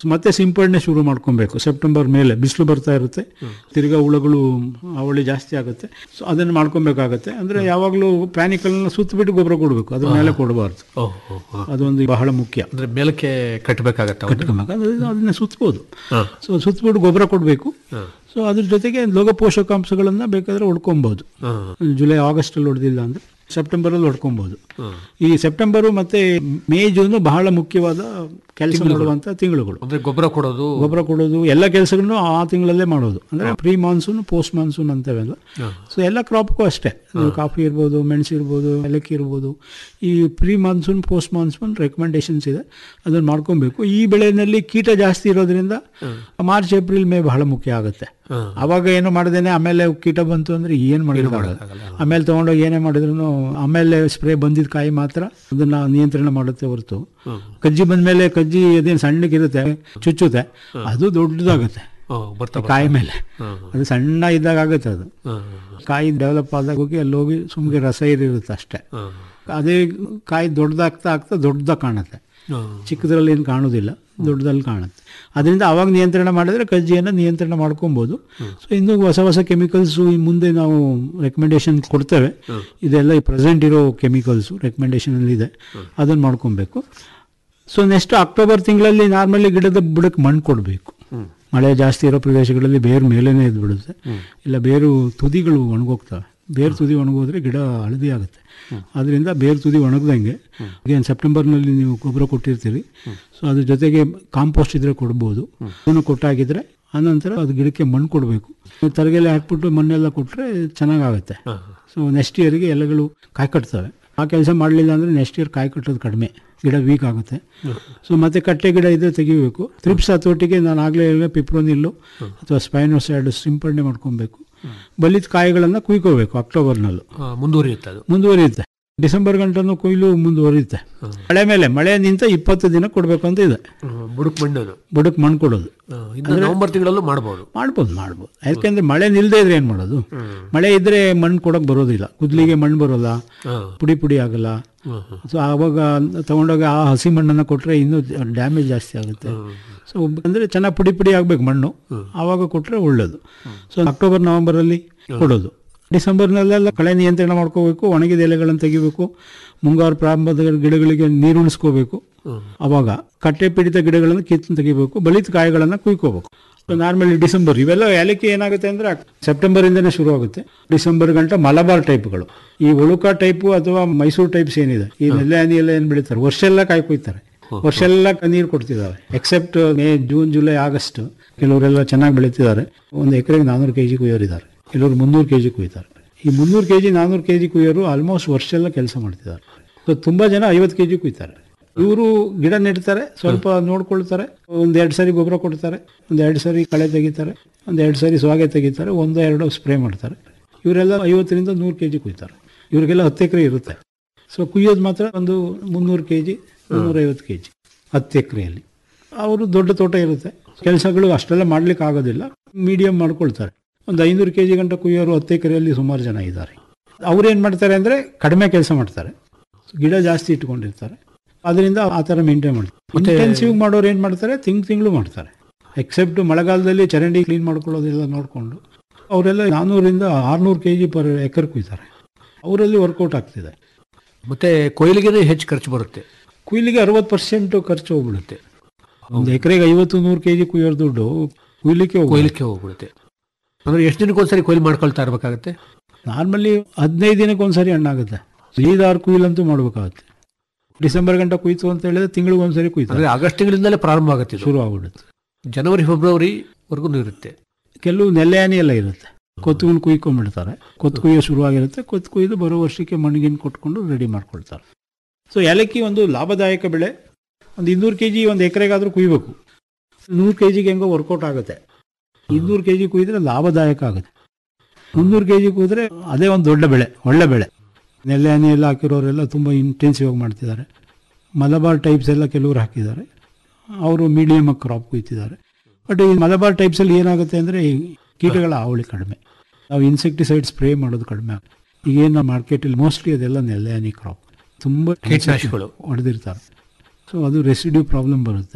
ಮತ್ತೆ ಸಿಂಪಡಣೆ ಶುರು ಮಾಡ್ಕೊಬೇಕು ಸೆಪ್ಟೆಂಬರ್ ಮೇಲೆ ಬಿಸಿಲು ಬರ್ತಾ ಇರುತ್ತೆ ತಿರ್ಗಾ ಹುಳಗಳು ಅವಳಿ ಜಾಸ್ತಿ ಆಗುತ್ತೆ ಸೊ ಅದನ್ನು ಮಾಡ್ಕೊಬೇಕಾಗತ್ತೆ ಅಂದರೆ ಯಾವಾಗಲೂ ಪ್ಯಾನಿಕಲ್ನ ಸುತ್ತಬಿಟ್ಟು ಗೊಬ್ಬರ ಕೊಡಬೇಕು ಅದ್ರ ಮೇಲೆ ಕೊಡಬಾರ್ದು ಓಹ್ ಓಹ್, ಓಹ್. ಅದೊಂದು ಬಹಳ ಮುಖ್ಯ ಅಂದ್ರೆ ಮೇಲಕ್ಕೆ ಕಟ್ಟಬೇಕಾಗತ್ತೆ ಅವನ್ನ? ಕಟ್ಕೊಬೇಕು ಅದು ಅದನ್ನ ಸುತ್ತಬೋದು ಹಾ. ಸೊ ಸುತ್ತಬಿಟ್ಟು ಗೊಬ್ಬರ ಕೊಡಬೇಕು ಹಾ. ಸೊ ಅದ್ರ ಜೊತೆಗೆ ಲೋಕ ಪೋಷಕಾಂಶಗಳನ್ನು ಬೇಕಾದ್ರೆ ಹೊಡ್ಕೊಬೋದು ಹಾ. ಜುಲೈ ಆಗಸ್ಟಲ್ಲಿ ಹೊಡೆದಿಲ್ಲ ಅಂದರೆ ಸೆಪ್ಟೆಂಬರಲ್ಲಿ ಹೊಡ್ಕೊಬೋದು ಹಾ. ಈ ಸೆಪ್ಟೆಂಬರು ಮತ್ತೆ ಮೇ ಜೂನು ಬಹಳ ಮುಖ್ಯವಾದ ಕೆಲಸ ಮಾಡುವಂಥ ತಿಂಗಳುಗಳು ಅಂದ್ರೆ ಗೊಬ್ಬರ ಕೊಡೋದು ಗೊಬ್ಬರ ಕೊಡೋದು ಎಲ್ಲ ಕೆಲಸಗಳನ್ನು ಆ ತಿಂಗಳಲ್ಲೇ ಮಾಡೋದು ಅಂದರೆ ಪ್ರೀ ಮಾನ್ಸೂನ್ ಪೋಸ್ಟ್ ಮಾನ್ಸೂನ್ ಅಂತವೆಲ್ಲ ಹಾ. ಸೊ ಎಲ್ಲ ಕ್ರಾಪ್ಗೂ ಅಷ್ಟೇ ನೀವು ಕಾಫಿ ಇರ್ಬೋದು ಮೆಣಸು ಇರ್ಬೋದು ಏಲಕ್ಕಿ ಇರ್ಬೋದು ಈ pre monsoon post monsoon recommendations ಇದೆ ಅದನ್ನು ಮಾಡ್ಕೊಬೇಕು ಈ ಬೆಳೆಯಲ್ಲಿ ಕೀಟ ಜಾಸ್ತಿ ಇರೋದ್ರಿಂದ ಮಾರ್ಚ್ ಏಪ್ರಿಲ್ ಮೇ ಬಹಳ ಮುಖ್ಯ ಆಗುತ್ತೆ ಹಾ. ಅವಾಗ ಏನು ಮಾಡ್ದೇನೆ ಆಮೇಲೆ ಕೀಟ ಬಂತು ಅಂದರೆ ಏನು ಮಾಡೋಕ್ಕಾಗಲ್ಲ ಆಮೇಲೆ ತೊಗೊಂಡೋಗಿ ಏನೇ ಮಾಡಿದ್ರು ಆಮೇಲೆ ಸ್ಪ್ರೇ ಬಂದಿದ್ದ ಕಾಯಿ ಮಾತ್ರ ಅದನ್ನ ನಿಯಂತ್ರಣ ಮಾಡುತ್ತೆ ಹೊರತು ಹ್ಮ್. ಕಜ್ಜಿ ಬಂದ್ಮೇಲೆ ಕಜ್ಜಿ ಅದೇನು ಸಣ್ಣಗಿರುತ್ತೆ ಚುಚ್ಚುತ್ತೆ ಅದು ದೊಡ್ಡದಾಗುತ್ತೆ ಓ, ಬರ್ತಾ ಬರ್ತಾ. ಕಾಯಿ ಮೇಲೆ ಹಾ. ಅದು ಸಣ್ಣ ಇದ್ದಾಗ ಆಗುತ್ತೆ ಅದು ಹಾ. ಕಾಯಿ ಡೆವಲಪ್ ಆದಾಗ ಹೋಗಿ ಅಲ್ಲಿ ಹೋಗಿ ಸುಮ್ಗೆ ರಸ ಇರುತ್ತೆ ಅಷ್ಟೇ ಹಾ. ಅದೇ ಕಾಯಿ ದೊಡ್ಡದಾಗ್ತಾ ಆಗ್ತಾ ದೊಡ್ಡದಾಗಿ ಕಾಣುತ್ತೆ ಹಾ. ಚಿಕ್ಕದ್ರಲ್ಲಿ ಏನು ಕಾಣೋದಿಲ್ಲ ದೊಡ್ಡದಲ್ಲಿ ಕಾಣುತ್ತೆ ಅದರಿಂದ ಅವಾಗ ನಿಯಂತ್ರಣ ಮಾಡಿದ್ರೆ ಕಜ್ಜಿಯನ್ನು ನಿಯಂತ್ರಣ ಮಾಡ್ಕೊಬೋದು ಸೊ ಇನ್ನು ಹೊಸ ಹೊಸ ಕೆಮಿಕಲ್ಸು ಮುಂದೆ ನಾವು ರೆಕಮೆಂಡೇಶನ್ ಕೊಡ್ತೇವೆ ಇದೆಲ್ಲ ಪ್ರೆಸೆಂಟ್ ಇರೋ ಕೆಮಿಕಲ್ಸು ರೆಕಮೆಂಡೇಶನಲ್ಲಿ ಇದೆ ಅದನ್ನು ಮಾಡ್ಕೊಬೇಕು ಸೊ ನೆಕ್ಸ್ಟ್ ಅಕ್ಟೋಬರ್ ತಿಂಗಳಲ್ಲಿ ನಾರ್ಮಲಿ ಗಿಡದ ಬುಡಕ್ಕೆ ಮಣ್ಣು ಕೊಡಬೇಕು ಹ್ಮ್. ಮಳೆ ಜಾಸ್ತಿ ಇರೋ ಪ್ರದೇಶಗಳಲ್ಲಿ ಬೇರು ಮೇಲೇನೆ ಇದ್ದು ಬಿಡುತ್ತೆ ಇಲ್ಲ ಬೇರು ತುದಿಗಳು ಒಣಗೋಗ್ತವೆ ಬೇರು ತುದಿ ಒಣಗೋದ್ರೆ ಗಿಡ ಹಳದಿ ಆಗುತ್ತೆ ಅದರಿಂದ ಬೇರು ತುದಿ ಒಣಗ್ದಂಗೆ ಏನು ಸೆಪ್ಟೆಂಬರ್ನಲ್ಲಿ ನೀವು ಗೊಬ್ಬರ ಕೊಟ್ಟಿರ್ತೀರಿ ಸೊ ಅದ್ರ ಜೊತೆಗೆ ಕಾಂಪೋಸ್ಟ್ ಇದ್ರೆ ಕೊಡ್ಬೋದು ಅದನ್ನು ಕೊಟ್ಟಾಗಿದ್ರೆ ಆನಂತರ ಅದು ಗಿಡಕ್ಕೆ ಮಣ್ಣು ಕೊಡಬೇಕು ತರಗೆಲೆ ಹಾಕ್ಬಿಟ್ಟು ಮಣ್ಣೆಲ್ಲ ಕೊಟ್ಟರೆ ಚೆನ್ನಾಗಾಗುತ್ತೆ ಹಾ. ಸೊ ನೆಕ್ಸ್ಟ್ ಇಯರ್ಗೆ ಎಲೆಗಳು ಕಾಯಿ ಕಟ್ತವೆ ಆ ಕೆಲಸ ಮಾಡಲಿಲ್ಲ ಅಂದರೆ ನೆಕ್ಸ್ಟ್ ಇಯರ್ ಕಾಯಿ ಕಟ್ಟೋದು ಕಡಿಮೆ ಗಿಡ ವೀಕ್ ಆಗುತ್ತೆ ಸೊ ಮತ್ತೆ ಕಟ್ಟೆ ಗಿಡ ಇದ್ರೆ ತೆಗಿಬೇಕು ತ್ರಿಪ್ಸ್ ಹತೋಟಿಗೆ ನಾನು ಆಗಲೇ ಹೇಳಿದೆ ಪಿಪ್ರೋನಿಲ್ಲು ಅಥವಾ ಸ್ಪೈನೋಸೈಡ್ ಸಿಂಪಡಣೆ ಮಾಡ್ಕೊಬೇಕು ಬಲಿತ ಕಾಯಿಗಳನ್ನು ಕುಯ್ಕೋಬೇಕು ಅಕ್ಟೋಬರ್ನಲ್ಲೂ ಆ, ಮುಂದುವರಿಯುತ್ತೆ ಅದು ಮುಂದುವರಿಯುತ್ತೆ ಡಿಸೆಂಬರ್ ಗಂಟನೂ ಕೊಯ್ಲು ಮುಂದುವರಿಯುತ್ತೆ ಮಳೆ ಮೇಲೆ ಮಳೆ ನಿಂತ ಇಪ್ಪತ್ತು ದಿನ ಕೊಡಬೇಕು ಅಂತ ಇದೆ ಹ್ಮ್, ಬುಡಕ್ ಮಣ್ಣದು ಬುಡಕ್ಕೆ ಮಣ್ಣು ಕೊಡೋದು ಆ, ಇನ್ನು ನವೆಂಬರ್ ತಿಂಗಳಲ್ಲೂ ಮಾಡ್ಬೋದು ಮಾಡ್ಬೋದು ಮಾಡ್ಬೋದು ಯಾಕೆಂದ್ರೆ ಮಳೆ ನಿಲ್ಲದೆ ಇದ್ರೆ ಏನು ಮಾಡೋದು ಮಳೆ ಇದ್ರೆ ಮಣ್ಣು ಕೊಡೋಕೆ ಬರೋದಿಲ್ಲ ಕುದ್ಲಿಗೆ ಮಣ್ಣು ಬರೋಲ್ಲ ಹಾ. ಪುಡಿ ಪುಡಿ ಆಗಲ್ಲ ಹ್ಮ್, ಹ್ಮ್. ಸೊ ಆವಾಗ ತಗೊಂಡೋಗಿ ಆ ಹಸಿ ಮಣ್ಣನ್ನು ಕೊಟ್ಟರೆ ಇನ್ನೂ ಡ್ಯಾಮೇಜ್ ಜಾಸ್ತಿ ಆಗುತ್ತೆ ಸೊ ಅಂದರೆ ಚೆನ್ನಾಗಿ ಪುಡಿ ಪುಡಿ ಆಗಬೇಕು ಮಣ್ಣು ಆವಾಗ ಕೊಟ್ಟರೆ ಒಳ್ಳೆಯದು ಸೊ ಅಕ್ಟೋಬರ್ ನವಂಬರಲ್ಲಿ ಕೊಡೋದು ಡಿಸೆಂಬರ್ನಲ್ಲೆಲ್ಲ ಕಳೆ ನಿಯಂತ್ರಣ ಮಾಡ್ಕೋಬೇಕು ಒಣಗಿದ ಎಲೆಗಳನ್ನು ತೆಗಿಬೇಕು ಮುಂಗಾರು ಪ್ರಾರಂಭದ ಗಿಡಗಳಿಗೆ ನೀರು ಉಣಿಸ್ಕೋಬೇಕು ಅವಾಗ ಕಟ್ಟೆ ಪೀಡಿತ ಗಿಡಗಳನ್ನು ಕಿತ್ತು ತೆಗಿಬೇಕು ಬಲಿತ ಕಾಯಿಗಳನ್ನು ಕುಯ್ಕೋಬೇಕು ನಾರ್ಮಲಿ ಡಿಸೆಂಬರ್ ಇವೆಲ್ಲ ಏಲಕ್ಕಿ ಏನಾಗುತ್ತೆ ಅಂದರೆ ಸೆಪ್ಟೆಂಬರ್ ಇಂದನೇ ಶುರು ಆಗುತ್ತೆ ಡಿಸೆಂಬರ್ ಗಂಟ ಮಲಬಾರ್ ಟೈಪ್ಗಳು ಈ ಉಳುಕ ಟೈಪು ಅಥವಾ ಮೈಸೂರು ಟೈಪ್ಸ್ ಏನಿದೆ ಈ ನೆಲೆ ಹನಿ ಎಲ್ಲ ಏನು ಬೆಳೀತಾರೆ ವರ್ಷ ಎಲ್ಲ ಕಾಯಿ ಕೊಯ್ತಾರೆ ವರ್ಷ ಎಲ್ಲ ನೀರು ಕೊಡ್ತಿದ್ದಾವೆ except May June July August ಕೆಲವರೆಲ್ಲ ಚೆನ್ನಾಗಿ ಬೆಳೀತಿದ್ದಾರೆ ಒಂದು ಎಕರೆಗೆ ನಾನ್ನೂರು ಕೆ ಜಿ ಕುಯ್ಯೋರಿದ್ದಾರೆ ಕೆಲವರು ಮುನ್ನೂರು ಕೆ ಜಿ ಕುಯ್ತಾರೆ ಈ ಮುನ್ನೂರು ಕೆ ಜಿ ನಾನ್ನೂರು ಕೆ ಜಿ ಕುಯ್ಯೋರು ಆಲ್ಮೋಸ್ಟ್ ವರ್ಷ ಎಲ್ಲ ಕೆಲಸ ಮಾಡ್ತಿದ್ದಾರೆ ಸೊ ತುಂಬ ಜನ ಐವತ್ತು ಕೆ ಜಿ ಕುಯ್ತಾರೆ ಇವರು ಗಿಡ ನೆಡ್ತಾರೆ ಸ್ವಲ್ಪ ನೋಡ್ಕೊಳ್ತಾರೆ ಒಂದ್ ಎರಡು ಸರಿ ಗೊಬ್ಬರ ಕೊಡ್ತಾರೆ ಒಂದ್ ಎರಡು ಸರಿ ಕಳೆ ತೆಗಿತಾರೆ ಒಂದ್ ಎರಡು ಸರಿ ಸ್ವಾಗೆ ತೆಗಿತಾರೆ ಒಂದು ಎರಡು ಸ್ಪ್ರೇ ಮಾಡ್ತಾರೆ ಇವರೆಲ್ಲ ಐವತ್ತರಿಂದ ನೂರು ಕೆ ಜಿ ಕುಯ್ತಾರೆ ಇವರಿಗೆಲ್ಲ ಹತ್ತು ಎಕರೆ ಇರುತ್ತೆ ಸೊ ಕುಯ್ಯೋದು ಮಾತ್ರ ಒಂದು ಮುನ್ನೂರು ಕೆ ಜಿ ಮುನ್ನೂರೈವತ್ತು ಕೆ ಜಿ ಹತ್ತು ಎಕರೆಯಲ್ಲಿ ಅವರು ದೊಡ್ಡ ತೋಟ ಇರುತ್ತೆ ಕೆಲಸಗಳು ಅಷ್ಟೆಲ್ಲ ಮಾಡ್ಲಿಕ್ಕೆ ಆಗೋದಿಲ್ಲ ಮೀಡಿಯಂ ಮಾಡ್ಕೊಳ್ತಾರೆ ಒಂದು ಐನೂರು ಕೆ ಜಿ ಗಂಟ ಕುಯ್ಯೋರು ಹತ್ತು ಎಕರೆಯಲ್ಲಿ ಸುಮಾರು ಜನ ಇದ್ದಾರೆ ಅವ್ರು ಏನು ಮಾಡ್ತಾರೆ ಅಂದರೆ ಕಡಿಮೆ ಕೆಲಸ ಮಾಡ್ತಾರೆ ಗಿಡ ಜಾಸ್ತಿ ಇಟ್ಕೊಂಡಿರ್ತಾರೆ ಅದರಿಂದ ಆ ಥರ ಮೇಂಟೈನ್ ಮಾಡ್ತಾರೆ ಇಂಟೆನ್ಸಿವ್ ಮಾಡೋರು ಏನು ಮಾಡ್ತಾರೆ ತಿಂಗ್ ತಿಂಗಳು ಮಾಡ್ತಾರೆ ಎಕ್ಸೆಪ್ಟ್ ಮಳೆಗಾಲದಲ್ಲಿ ಚರಂಡಿ ಕ್ಲೀನ್ ಮಾಡ್ಕೊಳ್ಳೋದೆಲ್ಲ ನೋಡಿಕೊಂಡು ಅವರೆಲ್ಲ ನಾನ್ನೂರಿಂದ ಆರುನೂರು ಕೆ ಜಿ ಪರ್ ಎಕರ್ ಕುಯ್ತಾರೆ ಅವರಲ್ಲಿ ವರ್ಕೌಟ್ ಆಗ್ತಿದೆ ಮತ್ತೆ ಕೊಯ್ಲಿಗೆ ಹೆಚ್ಚು ಖರ್ಚು ಬರುತ್ತೆ ಕುಯ್ಲಿಗೆ ಅರವತ್ತು ಪರ್ಸೆಂಟ್ ಖರ್ಚು ಹೋಗ್ಬಿಡುತ್ತೆ ಒಂದು ಎಕರೆಗೆ ಐವತ್ತು ನೂರು ಕೆ ಜಿ ಕುಯ್ಯೋರ್ ದುಡ್ಡು ಕುಯ್ಲಿಕ್ಕೆ ಹೋಗ್ಬಿಡುತ್ತೆ ಕೊಯ್ಲಿಕ್ಕೆ ಹೋಗ್ಬಿಡುತ್ತೆ ಅಂದ್ರೆ ಎಷ್ಟು ದಿನಕ್ಕೊಂದ್ಸರಿ ಕೊಯ್ಲು ಮಾಡ್ಕೊಳ್ತಾ ಇರ್ಬೇಕಾಗತ್ತೆ ನಾರ್ಮಲಿ ಹದಿನೈದು ದಿನಕ್ಕೆ ಒಂದ್ಸರಿ ಹಣ್ಣಾಗುತ್ತೆ ಐದಾರು ಕುಯ್ಲಂತೂ ಮಾಡ್ಬೇಕಾಗುತ್ತೆ ಡಿಸೆಂಬರ್ ಗಂಟ ಕುಯ್ತು ಅಂತ ಹೇಳಿದ್ರೆ ತಿಂಗಳಿಗೆ ಒಂದ್ಸರಿ ಕುಯ್ತಾರೆ ಅಂದ್ರೆ ಆಗಸ್ಟ್ ತಿಂಗಳಿಂದಲೇ ಪ್ರಾರಂಭ ಆಗುತ್ತೆ ಇದು ಶುರು ಆಗ್ಬಿಡುತ್ತೆ ಜನವರಿ ಫೆಬ್ರವರಿ ವರ್ಗು ಇರುತ್ತೆ ಕೆಲವು ನೆಲೆಯಾನಿ ಎಲ್ಲ ಇರುತ್ತೆ ಕೊತ್ತುಗಳು ಕುಯ್ಕೊಂಡ್ಬಿಡ್ತಾರೆ ಕೊತ್ತು ಕುಯ್ಯೋ ಶುರುವಾಗಿರುತ್ತೆ ಕೊತ್ತು ಕುಯ್ದು ಬರೋ ವರ್ಷಕ್ಕೆ ಮಣ್ಣಿಗಿನ್ ಕೊಟ್ಕೊಂಡು ರೆಡಿ ಮಾಡ್ಕೊಳ್ತಾರೆ ಸೊ ಏಲಕ್ಕಿ ಒಂದು ಲಾಭದಾಯಕ ಬೆಳೆ ಒಂದು ಇನ್ನೂರು ಕೆ ಜಿ ಒಂದು ಎಕರೆಗಾದರೂ ಕುಯ್ಬೇಕು ನೂರು ಕೆ ಜಿಗೆ ಹೆಂಗೋ ವರ್ಕೌಟ್ ಆಗುತ್ತೆ ಇನ್ನೂರು ಕೆ ಜಿ ಕುಯ್ದ್ರೆ ಲಾಭದಾಯಕ ಆಗುತ್ತೆ ಮುನ್ನೂರು ಕೆ ಜಿ ಕುಯ್ದ್ರೆ ಅದೇ ಒಂದು ದೊಡ್ಡ ಬೆಳೆ ಒಳ್ಳೆ ಬೆಳೆ ನೆಲೆ ಹನಿ ಎಲ್ಲ ಹಾಕಿರೋರೆಲ್ಲ ತುಂಬ ಇಂಟೆನ್ಸಿವ್ ಆಗಿ ಮಾಡ್ತಿದ್ದಾರೆ ಮಲಬಾರ್ ಟೈಪ್ಸ್ ಎಲ್ಲ ಕೆಲವರು ಹಾಕಿದ್ದಾರೆ ಅವರು ಮೀಡಿಯಮ್ ಕ್ರಾಪ್ ಕುಯ್ತಿದ್ದಾರೆ ಬಟ್ ಈ ಮಲಬಾರ್ ಟೈಪ್ಸಲ್ಲಿ ಏನಾಗುತ್ತೆ ಅಂದರೆ ಕೀಟಗಳ ಹಾವಳಿ ಕಡಿಮೆ ನಾವು ಇನ್ಸೆಕ್ಟಿಸೈಡ್ ಸ್ಪ್ರೇ ಮಾಡೋದು ಕಡಿಮೆ ಆಗುತ್ತೆ ಈಗೇನು ಮಾರ್ಕೆಟಲ್ಲಿ ಮೋಸ್ಟ್ಲಿ ಅದೆಲ್ಲ ನೆಲೆ ಹನಿ ಕ್ರಾಪ್ ತುಂಬ ಕೀಟನಾಶಕಗಳು ಹೊಡೆದಿರ್ತಾರೆ ಸೊ ಅದು ರೆಸಿಡ್ಯೂ ಪ್ರಾಬ್ಲಮ್ ಬರುತ್ತೆ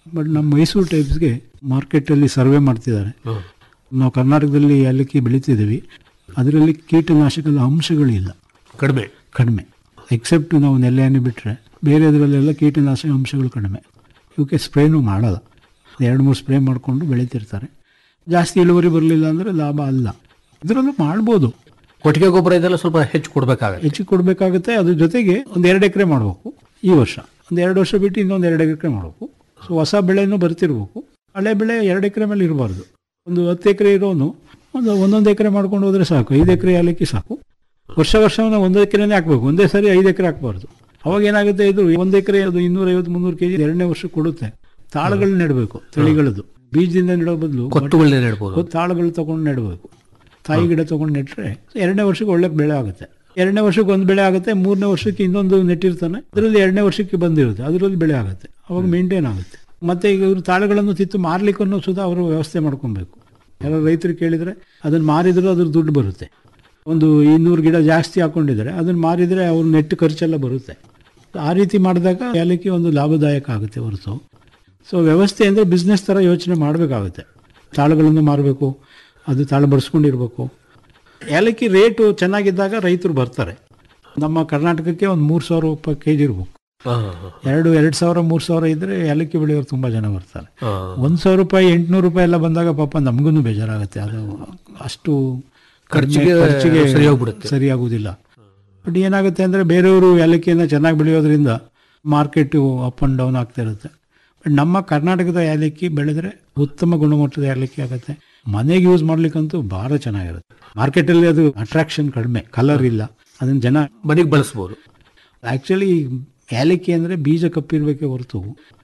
ಬಟ್ ನಮ್ಮ ಮೈಸೂರು ಟೈಪ್ಸ್ಗೆ ಮಾರ್ಕೆಟಲ್ಲಿ ಸರ್ವೆ ಮಾಡ್ತಿದ್ದಾರೆ ಹ್ಮ್. ನಾವು ಕರ್ನಾಟಕದಲ್ಲಿ ಏಲಕ್ಕಿ ಬೆಳಿತಿದ್ದೀವಿ ಅದರಲ್ಲಿ ಕೀಟನಾಶಕದ ಅಂಶಗಳಿಲ್ಲ ಕಡಿಮೆ ಕಡಿಮೆ ಎಕ್ಸೆಪ್ಟ್ ನಾವು ನೆಲೆಯನ್ನು ಬಿಟ್ಟರೆ ಬೇರೆ ಅದರಲ್ಲೆಲ್ಲ ಕೀಟನಾಶಕ ಅಂಶಗಳು ಕಡಿಮೆ ಇವಕ್ಕೆ ಸ್ಪ್ರೇನೂ ಮಾಡಲ್ಲ ಎರಡು ಮೂರು ಸ್ಪ್ರೇ ಮಾಡಿಕೊಂಡು ಬೆಳೀತಿರ್ತಾರೆ ಜಾಸ್ತಿ ಇಳುವರಿ ಬರಲಿಲ್ಲ ಅಂದರೆ ಲಾಭ ಅಲ್ಲ ಇದರಲ್ಲೂ ಮಾಡ್ಬೋದು ಕೊಟ್ಟಿಗೆ ಗೊಬ್ಬರ ಇದೆಲ್ಲ ಸ್ವಲ್ಪ ಹೆಚ್ಚು ಕೊಡ್ಬೇಕಾಗತ್ತೆ ಹೆಚ್ಚಿಗೆ ಕೊಡಬೇಕಾಗುತ್ತೆ ಅದ್ರ ಜೊತೆಗೆ ಒಂದು ಎರಡು ಎಕರೆ ಮಾಡಬೇಕು ಈ ವರ್ಷ ಒಂದು ಎರಡು ವರ್ಷ ಬಿಟ್ಟು ಇನ್ನೊಂದು ಎರಡು ಎಕರೆ ಮಾಡಬೇಕು ಸೊ ಹೊಸ ಬೆಳೆನೂ ಬರ್ತಿರ್ಬೇಕು ಹಳೆ ಬೆಳೆ ಎರಡು ಎಕರೆ ಮೇಲೆ ಇರಬಾರ್ದು ಒಂದು ಹತ್ತು ಎಕರೆ ಇರೋನು ಒಂದು ಒಂದೊಂದು ಎಕರೆ ಮಾಡ್ಕೊಂಡು ಹೋದ್ರೆ ಸಾಕು ಐದು ಎಕರೆ ಏಲಕ್ಕಿ ಸಾಕು ವರ್ಷ ವರ್ಷ ನಾವು ಒಂದು ಎಕರೆನೇ ಹಾಕ್ಬೇಕು ಒಂದೇ ಸರಿ ಐದು ಎಕರೆ ಹಾಕ್ಬಾರ್ದು ಅವಾಗ ಏನಾಗುತ್ತೆ ಇದು ಒಂದು ಎಕರೆ ಅದು ಇನ್ನೂರೈವತ್ತು ಮುನ್ನೂರು ಕೆ ಜಿ ಎರಡನೇ ವರ್ಷ ಕೊಡುತ್ತೆ ತಾಳುಗಳು ನೆಡಬೇಕು ತಳಿಗಳದ್ದು ಬೀಜದಿಂದ ನೆಡೋ ಬದಲು ಕೊತ್ತುಗಳನ್ನೇ ನೆಡ್ಬೋದು ತಾಳುಗಳು ತಗೊಂಡು ನೆಡಬೇಕು ತಾಯಿ ಗಿಡ ತಗೊಂಡು ನೆಟ್ರೆ ಎರಡನೇ ವರ್ಷಕ್ಕೆ ಒಳ್ಳೆ ಬೆಳೆ ಆಗುತ್ತೆ ಎರಡನೇ ವರ್ಷಕ್ಕೆ ಒಂದು ಬೆಳೆ ಆಗುತ್ತೆ ಮೂರನೇ ವರ್ಷಕ್ಕೆ ಇನ್ನೊಂದು ನೆಟ್ಟಿರ್ತಾನೆ ಅದರಲ್ಲಿ ಎರಡನೇ ವರ್ಷಕ್ಕೆ ಬಂದಿರುತ್ತೆ ಅದರಲ್ಲಿ ಬೆಳೆ ಆಗುತ್ತೆ ಅವಾಗ ಮೇಂಟೈನ್ ಆಗುತ್ತೆ ಮತ್ತೆ ಈಗ ಇವರು ತಾಳುಗಳನ್ನು ತಿತ್ತು ಮಾರ್ಲಿಕ್ಕೂ ಸುಧಾ ಅವರು ವ್ಯವಸ್ಥೆ ಮಾಡ್ಕೊಬೇಕು ಯಾರೋ ರೈತರು ಕೇಳಿದರೆ ಅದನ್ನು ಮಾರಿದರೂ ಅದ್ರ ದುಡ್ಡು ಬರುತ್ತೆ ಒಂದು ಇನ್ನೂರು ಗಿಡ ಜಾಸ್ತಿ ಹಾಕೊಂಡಿದ್ದಾರೆ ಅದನ್ನು ಮಾರಿದರೆ ಅವ್ರ ನೆಟ್ಟು ಖರ್ಚೆಲ್ಲ ಬರುತ್ತೆ ಆ ರೀತಿ ಮಾಡಿದಾಗ ಏಲಕ್ಕಿ ಒಂದು ಲಾಭದಾಯಕ ಆಗುತ್ತೆ ಹೊರತು ಸೊ ವ್ಯವಸ್ಥೆ ಅಂದರೆ ಬಿಸ್ನೆಸ್ ಥರ ಯೋಚನೆ ಮಾಡಬೇಕಾಗುತ್ತೆ ತಾಳುಗಳನ್ನು ಮಾರಬೇಕು ಅದು ತಾಳು ಬಡಿಸ್ಕೊಂಡಿರ್ಬೇಕು ಏಲಕ್ಕಿ ರೇಟು ಚೆನ್ನಾಗಿದ್ದಾಗ ರೈತರು ಬರ್ತಾರೆ ನಮ್ಮ ಕರ್ನಾಟಕಕ್ಕೆ ಒಂದು ಮೂರು ಸಾವಿರ ರೂಪಾಯಿ ಕೆ ಜಿ ಇರ್ಬೇಕು ಹಾ, ಹಾ, ಎರಡು ಎರಡು ಸಾವಿರ ಮೂರು ಸಾವಿರ ಇದ್ದರೆ ಏಲಕ್ಕಿ ಬೆಳೆಯೋರು ತುಂಬ ಜನ ಬರ್ತಾರೆ ಹಾ. ಒಂದು ಸಾವಿರ ರೂಪಾಯಿ ಎಂಟುನೂರು ರೂಪಾಯಿ ಎಲ್ಲ ಬಂದಾಗ ಪಾಪ ನಮಗೂ ಬೇಜಾರಾಗುತ್ತೆ ಅದು ಅಷ್ಟು ಕಡಿಮೆ ಖರ್ಚಿಗೆ ಖರ್ಚಿಗೆ ಸರಿ ಹೋಗ್ಬಿಡುತ್ತೆ. ಸರಿಯಾಗುವುದಿಲ್ಲ ಬಟ್ ಏನಾಗುತ್ತೆ ಅಂದರೆ ಬೇರೆಯವರು ಏಲಕ್ಕಿಯನ್ನು ಚೆನ್ನಾಗಿ ಬೆಳೆಯೋದ್ರಿಂದ ಮಾರ್ಕೆಟು ಅಪ್ ಆ್ಯಂಡ್ ಡೌನ್ ಆಗ್ತಾ ಇರುತ್ತೆ ಬಟ್ ನಮ್ಮ ಕರ್ನಾಟಕದ ಏಲಕ್ಕಿ ಬೆಳೆದ್ರೆ ಉತ್ತಮ ಗುಣಮಟ್ಟದ ಏಲಕ್ಕಿ ಆಗುತ್ತೆ ಮನೆಗೆ ಯೂಸ್ ಮಾಡ್ಲಿಕ್ಕಂತೂ ಭಾಳ ಚೆನ್ನಾಗಿರುತ್ತೆ ಮಾರ್ಕೆಟಲ್ಲಿ ಅದು ಅಟ್ರಾಕ್ಷನ್ ಕಡಿಮೆ ಕಲರ್ ಇಲ್ಲ ಅದನ್ನು ಜನ ಮನೆಗೆ ಬಳಸ್ಬೋದು ಆ್ಯಕ್ಚುಲಿ ಏಲಕ್ಕಿ ಅಂದರೆ ಬೀಜ ಕಪ್ಪಿರ್ಬೇಕೇ ಹೊರತು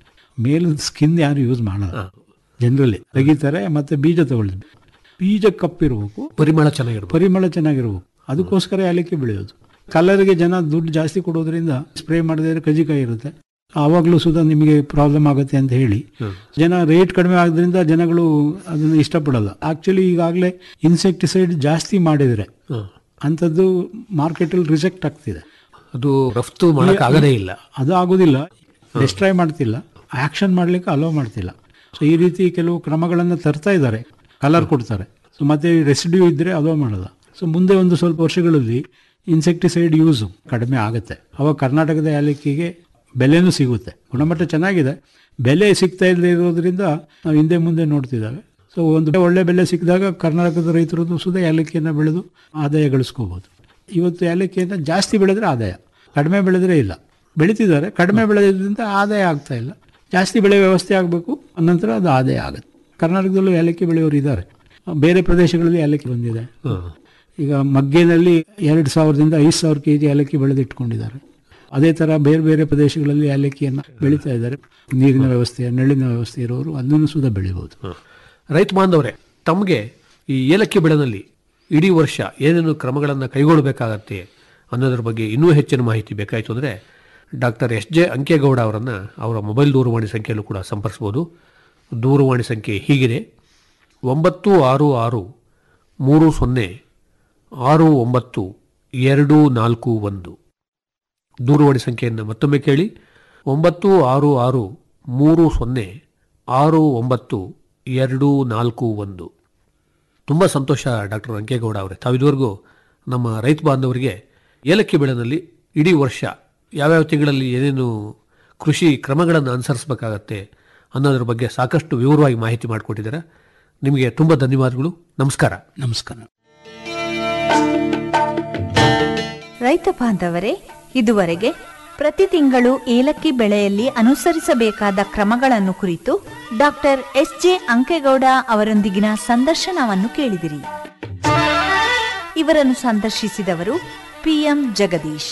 ಮೇಲಿನ ಸ್ಕಿನ್ ಯಾರು ಯೂಸ್ ಮಾಡಲ್ಲ ಹಾ. ಜನರಲಿ ತೆಗಿತಾರೆ ಮತ್ತೆ ಬೀಜ ತಗೊಳ್ಳಿ ಬೀಜ ಕಪ್ಪಿರ್ಬೇಕು ಪರಿಮಳ ಚೆನ್ನಾಗಿರ್ಬೋದು ಪರಿಮಳ ಚೆನ್ನಾಗಿರ್ಬೇಕು ಅದಕ್ಕೋಸ್ಕರ ಏಲಕ್ಕಿ ಬೆಳೆಯೋದು ಕಲರ್ಗೆ ಜನ ದುಡ್ಡು ಜಾಸ್ತಿ ಕೊಡೋದ್ರಿಂದ ಸ್ಪ್ರೇ ಮಾಡದಿದ್ರೆ ಕಜಿಕಾಯಿ ಇರುತ್ತೆ ಆವಾಗಲೂ ಸುಧಾ ನಿಮಗೆ ಪ್ರಾಬ್ಲಮ್ ಆಗುತ್ತೆ ಅಂತ ಹೇಳಿ ಹ್ಮ್. ಜನ ರೇಟ್ ಕಡಿಮೆ ಆದ್ರಿಂದ ಜನಗಳು ಅದನ್ನು ಇಷ್ಟಪಡಲ್ಲ ಆಕ್ಚುಲಿ ಈಗಾಗಲೇ ಇನ್ಸೆಕ್ಟಿಸೈಡ್ ಜಾಸ್ತಿ ಮಾಡಿದರೆ ಹಾ. ಅಂಥದ್ದು ಮಾರ್ಕೆಟಲ್ಲಿ ರಿಜೆಕ್ಟ್ ಆಗ್ತಿದೆ ಅದು ರಫ್ತು ಮಾಡಕ್ ಆಗದೇ ಇಲ್ಲ ಅದು ಆಗೋದಿಲ್ಲ ಡಿಸ್ಟ್ರಾಯ್ ಮಾಡ್ತಿಲ್ಲ ಆಕ್ಷನ್ ಮಾಡ್ಲಿಕ್ಕೆ ಅಲೋ ಮಾಡ್ತಿಲ್ಲ ಸೊ ಈ ರೀತಿ ಕೆಲವು ಕ್ರಮಗಳನ್ನು ತರ್ತಾ ಇದ್ದಾರೆ ಕಲರ್ ಕೊಡ್ತಾರೆ ಸೊ ಮತ್ತೆ ರೆಸಿಡ್ಯೂ ಇದ್ದರೆ ಅಲೋ ಮಾಡಲ್ಲ ಸೊ ಮುಂದೆ ಒಂದು ಸ್ವಲ್ಪ ವರ್ಷಗಳಲ್ಲಿ ಇನ್ಸೆಕ್ಟಿಸೈಡ್ ಯೂಸು ಕಡಿಮೆ ಆಗುತ್ತೆ ಅವಾಗ ಕರ್ನಾಟಕದ ಏಲಕ್ಕಿಗೆ ಬೆಲೆನೂ ಸಿಗುತ್ತೆ ಗುಣಮಟ್ಟ ಚೆನ್ನಾಗಿದೆ ಬೆಲೆ ಸಿಗ್ತಾ ಇಲ್ಲದೆ ಇರೋದ್ರಿಂದ ನಾವು ಹಿಂದೆ ಮುಂದೆ ನೋಡ್ತಿದ್ದಾವೆ ಸೊ ಒಂದು ಒಳ್ಳೆ ಬೆಲೆ ಸಿಕ್ಕಿದಾಗ ಕರ್ನಾಟಕದ ರೈತರದ್ದು ಸುಧಾ ಏಲಕ್ಕಿಯನ್ನು ಬೆಳೆದು ಆದಾಯ ಗಳಿಸ್ಕೋಬೋದು ಇವತ್ತು ಏಲಕ್ಕಿಯನ್ನು ಜಾಸ್ತಿ ಬೆಳೆದ್ರೆ ಆದಾಯ ಕಡಿಮೆ ಬೆಳೆದ್ರೆ ಇಲ್ಲ ಬೆಳೀತಿದ್ದಾರೆ ಕಡಿಮೆ ಬೆಳೆಯೋದ್ರಿಂದ ಆದಾಯ ಆಗ್ತಾ ಇಲ್ಲ ಜಾಸ್ತಿ ಬೆಳೆ ವ್ಯವಸ್ಥೆ ಆಗಬೇಕು ನಂತರ ಅದು ಆದಾಯ ಆಗುತ್ತೆ ಕರ್ನಾಟಕದಲ್ಲೂ ಏಲಕ್ಕಿ ಬೆಳೆಯೋರು ಇದ್ದಾರೆ ಬೇರೆ ಪ್ರದೇಶಗಳಲ್ಲಿ ಏಲಕ್ಕಿ ಬಂದಿದೆ ಹಾ. ಈಗ ಮಗ್ಗೇನಲ್ಲಿ ಎರಡು ಸಾವಿರದಿಂದ ಐದು ಸಾವಿರ ಕೆ ಜಿ ಏಲಕ್ಕಿ ಬೆಳೆದಿಟ್ಕೊಂಡಿದ್ದಾರೆ ಅದೇ ಥರ ಬೇರೆ ಬೇರೆ ಪ್ರದೇಶಗಳಲ್ಲಿ ಏಲಕ್ಕಿಯನ್ನು ಬೆಳೀತಾ ಇದ್ದಾರೆ ನೀರಿನ ವ್ಯವಸ್ಥೆ ನೆರಳಿನ ವ್ಯವಸ್ಥೆ ಇರೋರು ಅದನ್ನು ಸುಧಾ ಬೆಳಿಬೋದು ಹಾ. ರೈತ ಬಾಂಧವರೇ ತಮಗೆ ಈ ಏಲಕ್ಕಿ ಬೆಳೆನಲ್ಲಿ ಇಡೀ ವರ್ಷ ಏನೇನು ಕ್ರಮಗಳನ್ನು ಕೈಗೊಳ್ಳಬೇಕಾಗತ್ತೆ ಅನ್ನೋದ್ರ ಬಗ್ಗೆ ಇನ್ನೂ ಹೆಚ್ಚಿನ ಮಾಹಿತಿ ಬೇಕಾಯಿತು ಅಂದರೆ ಡಾಕ್ಟರ್ ಎಸ್ ಜೆ ಅಂಕೇಗೌಡ ಅವರನ್ನು ಅವರ ಮೊಬೈಲ್ ದೂರವಾಣಿ ಸಂಖ್ಯೆಯಲ್ಲೂ ಕೂಡ ಸಂಪರ್ಸ್ಬೋದು ದೂರವಾಣಿ ಸಂಖ್ಯೆ ಹೀಗಿದೆ ಒಂಬತ್ತು ಆರು ಆರು ಮೂರು ಸೊನ್ನೆ ಆರು ಒಂಬತ್ತು ಎರಡು ನಾಲ್ಕು ಒಂದು ದೂರವಾಣಿ ಸಂಖ್ಯೆಯನ್ನು ಮತ್ತೊಮ್ಮೆ ಕೇಳಿ ಒಂಬತ್ತು ಆರು ಆರು ಮೂರು ಸೊನ್ನೆ ಆರು ಒಂಬತ್ತು ಎರಡು ನಾಲ್ಕು ಒಂದು ತುಂಬ ಸಂತೋಷ ಡಾಕ್ಟರ್ ರಂಕೇಗೌಡ ಅವರೇ ತಾವಿದುವರೆಗೂ ನಮ್ಮ ರೈತ ಬಾಂಧವರಿಗೆ ಏಲಕ್ಕಿ ಬೆಳೆನಲ್ಲಿ ಇಡೀ ವರ್ಷ ಯಾವ್ಯಾವ ತಿಂಗಳಲ್ಲಿ ಏನೇನು ಕೃಷಿ ಕ್ರಮಗಳನ್ನು ಅನುಸರಿಸಬೇಕಾಗತ್ತೆ ಅನ್ನೋದ್ರ ಬಗ್ಗೆ ಸಾಕಷ್ಟು ವಿವರವಾಗಿ ಮಾಹಿತಿ ಮಾಡಿಕೊಟ್ಟಿದ್ದೀರಾ ನಿಮಗೆ ತುಂಬ ಧನ್ಯವಾದಗಳು ನಮಸ್ಕಾರ ನಮಸ್ಕಾರ ರೈತ ಬಾಂಧವರೇ ಇದುವರೆಗೆ ಪ್ರತಿ ತಿಂಗಳು ಏಲಕ್ಕಿ ಬೆಳೆಯಲ್ಲಿ ಅನುಸರಿಸಬೇಕಾದ ಕ್ರಮಗಳನ್ನು ಕುರಿತು ಡಾಕ್ಟರ್ ಎಸ್ ಜೆ ಅಂಕೇಗೌಡ ಅವರೊಂದಿಗಿನ ಸಂದರ್ಶನವನ್ನು ಕೇಳಿದಿರಿ ಇವರನ್ನು ಸಂದರ್ಶಿಸಿದವರು ಪಿಎಂ ಜಗದೀಶ್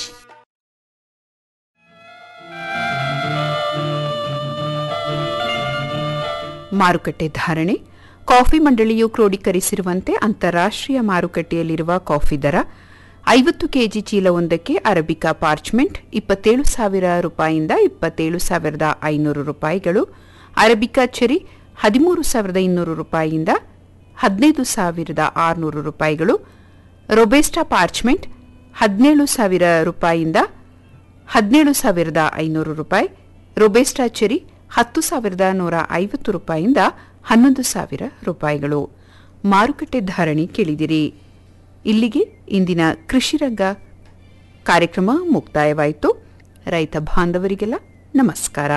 ಮಾರುಕಟ್ಟೆ ಧಾರಣೆ ಕಾಫಿ ಮಂಡಳಿಯು ಕ್ರೋಢೀಕರಿಸಿರುವಂತೆ ಅಂತಾರಾಷ್ಟ್ರೀಯ ಮಾರುಕಟ್ಟೆಯಲ್ಲಿರುವ ಕಾಫಿ ದರ ಐವತ್ತು ಕೆಜಿ ಚೀಲವೊಂದಕ್ಕೆ ಅರಬಿಕಾ ಪಾರ್ಚ್ಮೆಂಟ್ ಇಪ್ಪತ್ತೇಳು ಸಾವಿರ ರೂಪಾಯಿಯಿಂದ ಇಪ್ಪತ್ತೇಳು ಸಾವಿರದ ಐನೂರು ರೂಪಾಯಿಗಳು ಅರಬಿಕಾ ಚೆರಿ ಹದಿಮೂರು ಸಾವಿರದ ಇನ್ನೂರು ರೂಪಾಯಿಯಿಂದ ಹದಿನೈದು ಸಾವಿರದ ಆರುನೂರು ರೂಪಾಯಿಗಳು ರೊಬೆಸ್ಟಾ ಪಾರ್ಚ್ಮೆಂಟ್ ಹದಿನೇಳು ಸಾವಿರ ರೂಪಾಯಿಯಿಂದ ಹದಿನೇಳು ಸಾವಿರದ ಐನೂರು ರೂಪಾಯಿ ರೊಬೆಸ್ಟಾ ಚೆರಿ ಹತ್ತು ಸಾವಿರದ ನೂರ ಐವತ್ತು ರೂಪಾಯಿಯಿಂದ ಹನ್ನೊಂದು ಸಾವಿರ ರೂಪಾಯಿಗಳು ಮಾರುಕಟ್ಟೆ ಧಾರಣೆ ಕೇಳಿದಿರಿ ಇಲ್ಲಿಗೆ ಇಂದಿನ ಕೃಷಿರಂಗ ಕಾರ್ಯಕ್ರಮ ಮುಕ್ತಾಯವಾಯಿತು ರೈತ ಬಾಂಧವರಿಗೆಲ್ಲ ನಮಸ್ಕಾರ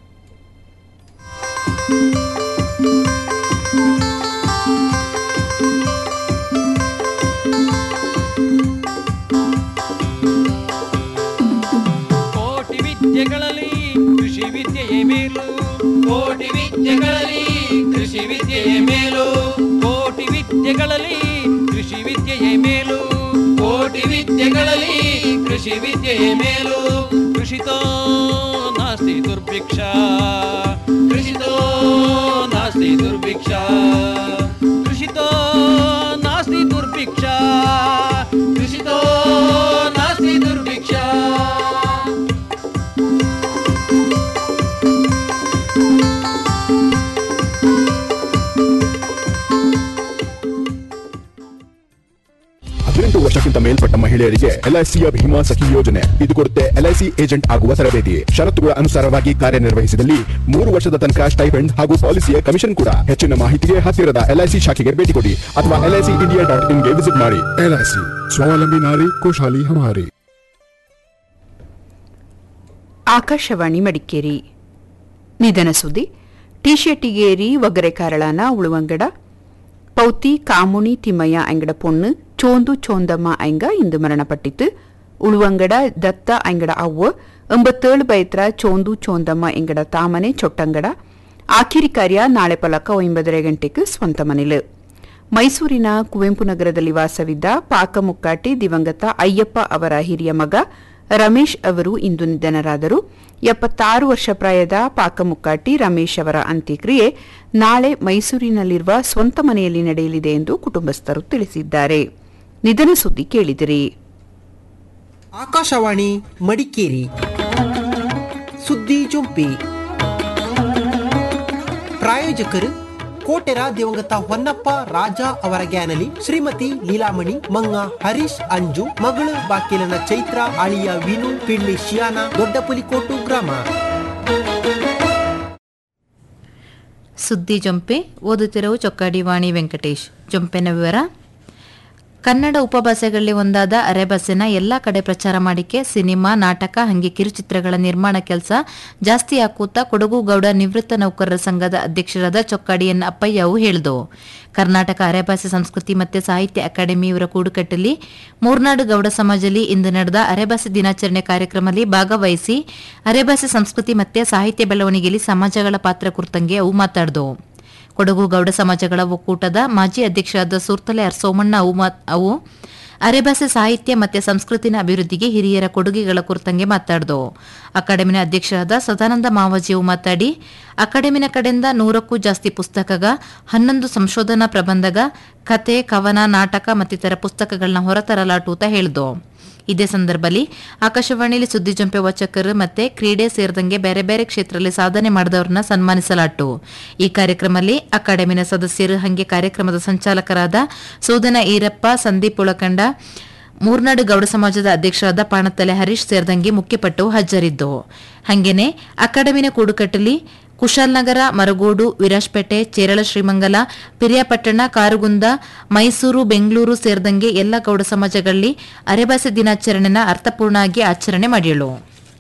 ಕೋಟಿ ವಿದ್ಯೆಗಳಲ್ಲಿ ಕೃಷಿ ವಿದ್ಯೆಯೇ ಮೇಲು ಕೋಟಿ ವಿದ್ಯೆಗಳಲ್ಲಿ ಕೃಷಿ ವಿದ್ಯೆಯೇ ಮೇಲು ಕೋಟಿ ವಿದ್ಯೆಗಳಲ್ಲಿ ಕೃಷಿ ವಿದ್ಯೆಯೇ ಮೇಲು ಕೋಟಿ ವಿದ್ಯೆಗಳಲ್ಲಿ ಕೃಷಿ ವಿದ್ಯೆಯೇ ಮೇಲು ಕೃಷಿತೋ ನಾಸ್ತಿ ದುರ್ಭಿಕ್ಷ ಕೃಷಿತೋ ನಾಸ್ತಿ ದುರ್ಭಿಕ್ಷ ಕೃಷಿತೋ ನಾಸ್ತಿ ದುರ್ಭಿಕ್ಷ ಕೃಷಿತೋ ನಾಸ್ತಿ ದುರ್ಭಿಕ್ಷ ಹದಿನೆಂಟು ವರ್ಷಕ್ಕಿಂತ ಮೇಲ್ಪಟ್ಟ ಮಹಿಳೆಯರಿಗೆ ಎಲ್ಐಸಿಯ ಭೀಮಾ ಸಖಿ ಯೋಜನೆ ಇದು ಕೊಡುತ್ತೆ ಎಲ್ಐಸಿ ಏಜೆಂಟ್ ಆಗುವ ತರಬೇತಿ ಷರತ್ತುಗಳ ಅನುಸಾರವಾಗಿ ಕಾರ್ಯನಿರ್ವಹಿಸಿದಲ್ಲಿ ಮೂರು ವರ್ಷದ ತನಕ ಸ್ಟೈಪೆಂಡ್ ಹಾಗೂ ಪಾಲಿಸಿಯ ಕಮಿಷನ್ ಕೂಡ ಹೆಚ್ಚಿನ ಮಾಹಿತಿಗೆ ಹತ್ತಿರದ ಎಲ್ಐಸಿ ಶಾಖೆಗೆ ಭೇಟಿ ಕೊಡಿ ಅಥವಾ ಎಲ್ಐಸಿ ಇಂಡಿಯಾ ಡಾಟ್ ಇನ್ಗೆ ವಿಸಿಟ್ ಮಾಡಿ ಎಲ್ಐಸಿ ಸ್ವಾವಲಂಬಿ ನಾರಿ ಖುಷಾಲಿ ಹಮಾರಿ ಆಕಾಶವಾಣಿ ಮಡಿಕೇರಿ ನಿಧನ ಸುದ್ದಿ ಟಿ ಶೆಟ್ಟಿಗೇರಿ ಒಗರೆ ಕಾರಳಾನ ಉಳುವಂಗಡ ಪೌತಿ ಕಾಮುಣಿ ತಿಮ್ಮಯ್ಯ ಅಂಗಡ ಪೊಣ್ಣು ಚೋಂದು ಚೋಂದಮ್ಮ ಅಂಗ ಇಂದು ಮರಣಪಟ್ಟಿತು ಉಳುವಂಗಡ ದತ್ತ ಅಂಗಡ ಅವ್ವ ಎಂಬತ್ತೇಳು ಬೈತ್ರ ಚೋಂದು ಚೋಂದಮ್ಮ ಎಂಗಡ ತಾಮನೆ ಚೊಟ್ಟಂಗಡ ಆಖಿರಿ ಕಾರ್ಯ ನಾಳೆ ಪಲಕ ಒಂಬತ್ತರೆ ಗಂಟೆಗೆ ಸ್ವಂತ ಮನೆಲು ಮೈಸೂರಿನ ಕುವೆಂಪು ನಗರದಲ್ಲಿ ವಾಸವಿದ್ದ ಪಾಕ ಮುಕ್ಕಾಟಿ ದಿವಂಗತ ಅಯ್ಯಪ್ಪ ಅವರ ಹಿರಿಯ ಮಗ ರಮೇಶ್ ಅವರು ಇಂದು ನಿಧನರಾದರು ಎಪ್ಪತ್ತಾರು ವರ್ಷ ಪ್ರಾಯದ ಪಾಕ ಮುಕ್ಕಾಟಿ ರಮೇಶ್ ಅವರ ಅಂತ್ಯಕ್ರಿಯೆ ನಾಳೆ ಮೈಸೂರಿನಲ್ಲಿರುವ ಸ್ವಂತ ಮನೆಯಲ್ಲಿ ನಡೆಯಲಿದೆ ಎಂದು ಕುಟುಂಬಸ್ಥರು ತಿಳಿಸಿದ್ದಾರೆ ನಿಧನ ಸುದ್ದಿ ಕೇಳಿದಿರಿ ಆಕಾಶವಾಣಿ ಮಡಿಕೇರಿ ಸುದ್ದಿ ಜೊಂಪಿ ಪ್ರಾಯೋಜಕರು ಕೋಟೆರ ದಿವಂಗತ ಹೊನ್ನಪ್ಪ ರಾಜ ಅವರ ಗ್ಯಾನಲಿ ಶ್ರೀಮತಿ ಲೀಲಾಮಣಿ ಮಂಗ ಹರೀಶ್ ಅಂಜು ಮಗಳು ಬಾಕಿಲನ ಚೈತ್ರ ಅಳಿಯ ವಿನು ಪಿಳ್ಳಿ ಶಿಯಾನ ದೊಡ್ಡಪುಲಿಕೋಟು ಗ್ರಾಮ ಸುದ್ದಿ ಜೊಂಪೆ ಓದುತ್ತಿರುವ ಚೊಕ್ಕಾಡಿ ವಾಣಿ ವೆಂಕಟೇಶ್ ಜೊಂಪೆನ ವಿವರ ಕನ್ನಡ ಉಪಭಾಷೆಗಳಲ್ಲಿ ಒಂದಾದ ಅರೆಭಾಷೆನ ಎಲ್ಲ ಕಡೆ ಪ್ರಚಾರ ಮಾಡಿಕೆ ಸಿನಿಮಾ ನಾಟಕ ಹಂಗೆ ಕಿರುಚಿತ್ರಗಳ ನಿರ್ಮಾಣ ಕೆಲಸ ಜಾಸ್ತಿ ಹಾಕುತ್ತಾ ಕೊಡಗು ಗೌಡ ನಿವೃತ್ತ ನೌಕರರ ಸಂಘದ ಅಧ್ಯಕ್ಷರಾದ ಚೊಕ್ಕಾಡಿ ಎನ್ ಅಪ್ಪಯ್ಯವು ಹೇಳಿದವು ಕರ್ನಾಟಕ ಅರೆಭಾಷೆ ಸಂಸ್ಕೃತಿ ಮತ್ತು ಸಾಹಿತ್ಯ ಅಕಾಡೆಮಿ ಇವರ ಕೂಡುಕಟ್ಟಲ್ಲಿ ಮೂರ್ನಾಡು ಗೌಡ ಸಮಾಜದಲ್ಲಿ ಇಂದು ನಡೆದ ಅರೆಭಾಷೆ ದಿನಾಚರಣೆ ಕಾರ್ಯಕ್ರಮದಲ್ಲಿ ಭಾಗವಹಿಸಿ ಅರೆಭಾಷೆ ಸಂಸ್ಕೃತಿ ಮತ್ತು ಸಾಹಿತ್ಯ ಬೆಳವಣಿಗೆಯಲ್ಲಿ ಸಮಾಜಗಳ ಪಾತ್ರ ಕುರಿತಂಗೆ ಅವು ಮಾತಾಡಿದವು ಕೊಡಗು ಗೌಡ ಸಮಾಜಗಳ ಒಕ್ಕೂಟದ ಮಾಜಿ ಅಧ್ಯಕ್ಷರಾದ ಸೂರ್ತಲೆ ಆರ್ ಸೋಮಣ್ಣ ಅವು ಮಾತ್- ಅವು ಅರೆಭಾಷೆ ಸಾಹಿತ್ಯ ಮತ್ತು ಸಂಸ್ಕೃತಿನ ಅಭಿವೃದ್ಧಿಗೆ ಹಿರಿಯರ ಕೊಡುಗೆಗಳ ಕುರಿತಂಗೆ ಮಾತಾಡಿದವು ಅಕಾಡೆಮಿನ ಅಧ್ಯಕ್ಷರಾದ ಸದಾನಂದ ಮಾವಜಿಯು ಮಾತಾಡಿ ಅಕಾಡೆಮಿನ ಕಡೆಯಿಂದ ನೂರಕ್ಕೂ ಜಾಸ್ತಿ ಪುಸ್ತಕಗ ಹನ್ನೊಂದು ಸಂಶೋಧನಾ ಪ್ರಬಂಧಗ ಕತೆ ಕವನ ನಾಟಕ ಮತ್ತಿತರ ಪುಸ್ತಕಗಳನ್ನ ಹೊರತರಲಾಟೂತ ಹೇಳಿದವು ಇದೇ ಸಂದರ್ಭದಲ್ಲಿ ಆಕಾಶವಾಣಿಯಲ್ಲಿ ಸುದ್ದಿ ಜಂಪೆ ವಾಚಕರು ಮತ್ತೆ ಕ್ರೀಡೆ ಸೇರಿದಂಗೆ ಬೇರೆ ಬೇರೆ ಕ್ಷೇತ್ರದಲ್ಲಿ ಸಾಧನೆ ಮಾಡಿದವರನ್ನ ಸನ್ಮಾನಿಸಲಾಟು ಈ ಕಾರ್ಯಕ್ರಮದಲ್ಲಿ ಅಕಾಡೆಮಿನ ಸದಸ್ಯರು ಹಂಗೆ ಕಾರ್ಯಕ್ರಮದ ಸಂಚಾಲಕರಾದ ಸೋದನ ಈರಪ್ಪ ಸಂದೀಪ್ ಉಳಕಂಡ ಮೂರ್ನಾಡು ಗೌಡ ಸಮಾಜದ ಅಧ್ಯಕ್ಷರಾದ ಪಾಣತಲೆ ಹರೀಶ್ ಸೇರಿದಂಗೆ ಮುಖ್ಯಪಟ್ಟು ಹಾಜರಿದ್ದವು ಹಂಗೇನೆ ಅಕಾಡೆಮಿನ ಕೂಡುಕಟ್ಟಲಿ ಕುಶಾಲನಗರ ಮರಗೋಡು ವಿರಾಜ್ಪೇಟೆ ಚೇರಳ ಶ್ರೀಮಂಗಲ ಪಿರಿಯಾಪಟ್ಟಣ ಕಾರುಗುಂದ ಮೈಸೂರು ಬೆಂಗಳೂರು ಸೇರಿದಂಗೆ ಎಲ್ಲ ಗೌಡ ಸಮಾಜಗಳಲ್ಲಿ ಅರೆಭಾಷೆ ದಿನಾಚರಣೆನ ಅರ್ಥಪೂರ್ಣವಾಗಿ ಆಚರಣೆ ಮಾಡಿಯಳು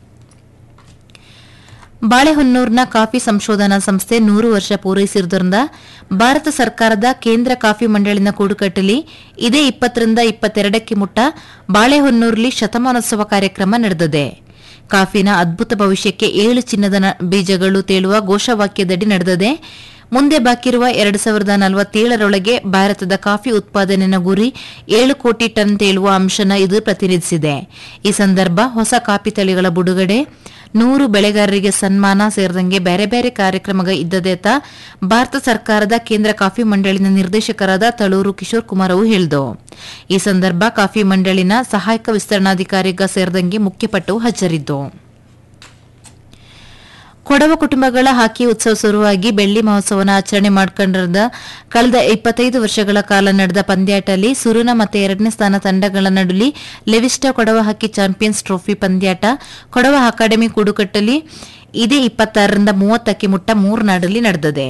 ಬಾಳೆಹೊನ್ನೂರಿನ ಕಾಫಿ ಸಂಶೋಧನಾ ಸಂಸ್ಥೆ ನೂರು ವರ್ಷ ಪೂರೈಸಿರುವುದರಿಂದ ಭಾರತ ಸರ್ಕಾರದ ಕೇಂದ್ರ ಕಾಫಿ ಮಂಡಳಿನ ಕೂಡುಕಟ್ಟಲಿ ಇದೇ ಇಪ್ಪತ್ತರಿಂದ ಇಪ್ಪತ್ತೆರಡಕ್ಕೆ ಮುಟ್ಟ ಬಾಳೆಹೊನ್ನೂರಲ್ಲಿ ಶತಮಾನೋತ್ಸವ ಕಾರ್ಯಕ್ರಮ ನಡೆದಿದೆ ಕಾಫಿನ ಅದ್ಭುತ ಭವಿಷ್ಯಕ್ಕೆ ಏಳು ಚಿನ್ನದ ನ- ಬೀಜಗಳು ತೇಳುವ ಘೋಷವಾಕ್ಯದಡಿ ನಡೆದಿದೆ ಮುಂದೆ ಬಾಕಿರುವ ಎರಡು ಸಾವಿರದ ನಲವತ್ತೇಳರೊಳಗೆ ಭಾರತದ ಕಾಫಿ ಉತ್ಪಾದನೆಯ ಗುರಿ ಏಳು ಕೋಟಿ ಟನ್ ತೇಳುವ ಅಂಶನ ಇದು ಪ್ರತಿನಿಧಿಸಿದೆ ಈ ಸಂದರ್ಭ ಹೊಸ ಕಾಫಿ ತಳಿಗಳ ಬಿಡುಗಡೆ ನೂರು ಬೆಳೆಗಾರರಿಗೆ ಸನ್ಮಾನ ಸೇರಿದಂಗೆ ಬೇರೆ ಬೇರೆ ಕಾರ್ಯಕ್ರಮಗ ಇದ್ದದೇತ ಭಾರತ ಸರ್ಕಾರದ ಕೇಂದ್ರ ಕಾಫಿ ಮಂಡಳಿನ ನಿರ್ದೇಶಕರಾದ ತಳೂರು ಕಿಶೋರ್ ಕುಮಾರ್ ಅವು ಹೇಳಿದರು ಈ ಸಂದರ್ಭ ಕಾಫಿ ಮಂಡಳಿನ ಸಹಾಯಕ ವಿಸ್ತರಣಾಧಿಕಾರಿಗ ಸೇರಿದಂಗೆ ಮುಖ್ಯಪಟ್ಟು ಹಾಜರಿದ್ದು ಕೊಡವ ಕುಟುಂಬಗಳ ಹಾಕಿ ಉತ್ಸವ ಶುರುವಾಗಿ ಬೆಳ್ಳಿ ಮಹೋತ್ಸವನ ಆಚರಣೆ ಮಾಡ್ಕೊಂಡಿರದ ಕಳೆದ ಇಪ್ಪತ್ತೈದು ವರ್ಷಗಳ ಕಾಲ ನಡೆದ ಪಂದ್ಯಾಟಲ್ಲಿ ಸುರುನ ಮತ್ತು ಎರಡನೇ ಸ್ಥಾನ ತಂಡಗಳ ನಡುವೆ Levista Kodava hockey champions trophy ಪಂದ್ಯಾಟ ಕೊಡವ ಅಕಾಡೆಮಿ ಕೂಡುಕಟ್ಟಲ್ಲಿ ಇದೇ ಇಪ್ಪತ್ತಾರರಿಂದ ಮೂವತ್ತಕ್ಕೆ ಮುಟ್ಟ ಮೂರ್ನಾಡಲ್ಲಿ ನಡೆದಿದೆ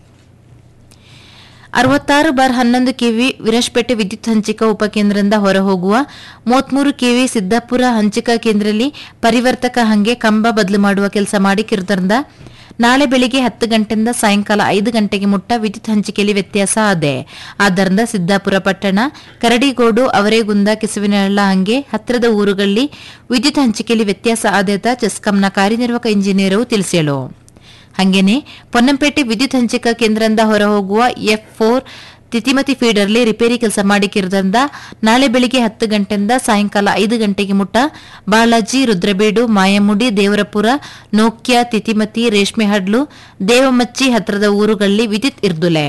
ಅರವತ್ತಾರು ಬಾರ್ ಹನ್ನೊಂದು ಕೆವಿ ವಿರಶ್ಪೇಟೆ ವಿದ್ಯುತ್ ಹಂಚಿಕಾ ಉಪಕೇಂದ್ರದಿಂದ ಹೊರಹೋಗುವ ಮೂವತ್ಮೂರು ಕೆವಿ ಸಿದ್ದಾಪುರ ಹಂಚಿಕಾ ಕೇಂದ್ರದಲ್ಲಿ ಪರಿವರ್ತಕ ಹಂಗೆ ಕಂಬ ಬದಲು ಮಾಡುವ ಕೆಲಸ ಮಾಡಿಕ್ಕಿರುವುದರಿಂದ ನಾಳೆ ಬೆಳಿಗ್ಗೆ ಹತ್ತು ಗಂಟೆಯಿಂದ ಸಾಯಂಕಾಲ ಐದು ಗಂಟೆಗೆ ಮುಟ್ಟ ವಿದ್ಯುತ್ ಹಂಚಿಕೆಯಲ್ಲಿ ವ್ಯತ್ಯಾಸ ಆದೆ ಆದ್ದರಿಂದ ಸಿದ್ದಾಪುರ ಪಟ್ಟಣ ಕರಡಿಗೋಡು ಅವರೇಗುಂದ ಕೆಸುವಿನಹಳ್ಳ ಹಂಗೆ ಹತ್ತಿರದ ಊರುಗಳಲ್ಲಿ ವಿದ್ಯುತ್ ಹಂಚಿಕೆಯಲ್ಲಿ ವ್ಯತ್ಯಾಸ ಆದೇತ ಚೆಸ್ಕಾಂನ ಕಾರ್ಯನಿರ್ವಾಹಕ ಇಂಜಿನಿಯರು ತಿಳಿಸ್ಯಳು ಹಂಗೇನೆ ಪೊನ್ನಂಪೇಟೆ ವಿದ್ಯುತ್ ಹಂಚಿಕಾ ಕೇಂದ್ರದಿಂದ ಹೊರಹೋಗುವ ಎಫ್ ಫೋರ್ ತಿತಿಮತಿ ಫೀಡರ್ಲಿ ರಿಪೇರಿ ಕೆಲಸ ಮಾಡಿಕ್ಕಿರೋದ್ರಿಂದ ನಾಳೆ ಬೆಳಿಗ್ಗೆ ಹತ್ತು ಗಂಟೆಯಿಂದ ಸಾಯಂಕಾಲ ಐದು ಗಂಟೆಗೆ ಮುಟ್ಟ ಬಾಲಾಜಿ ರುದ್ರಬೇಡು ಮಾಯಮುಡಿ ದೇವರಪುರ ನೋಕ್ಯ ತಿತಿಮತಿ ರೇಷ್ಮೆ ಹಡ್ಲು ದೇವಮಚ್ಚಿ ಹತ್ತಿರದ ಊರುಗಳಲ್ಲಿ ವಿದ್ಯುತ್ ಇರ್ದುಲೆ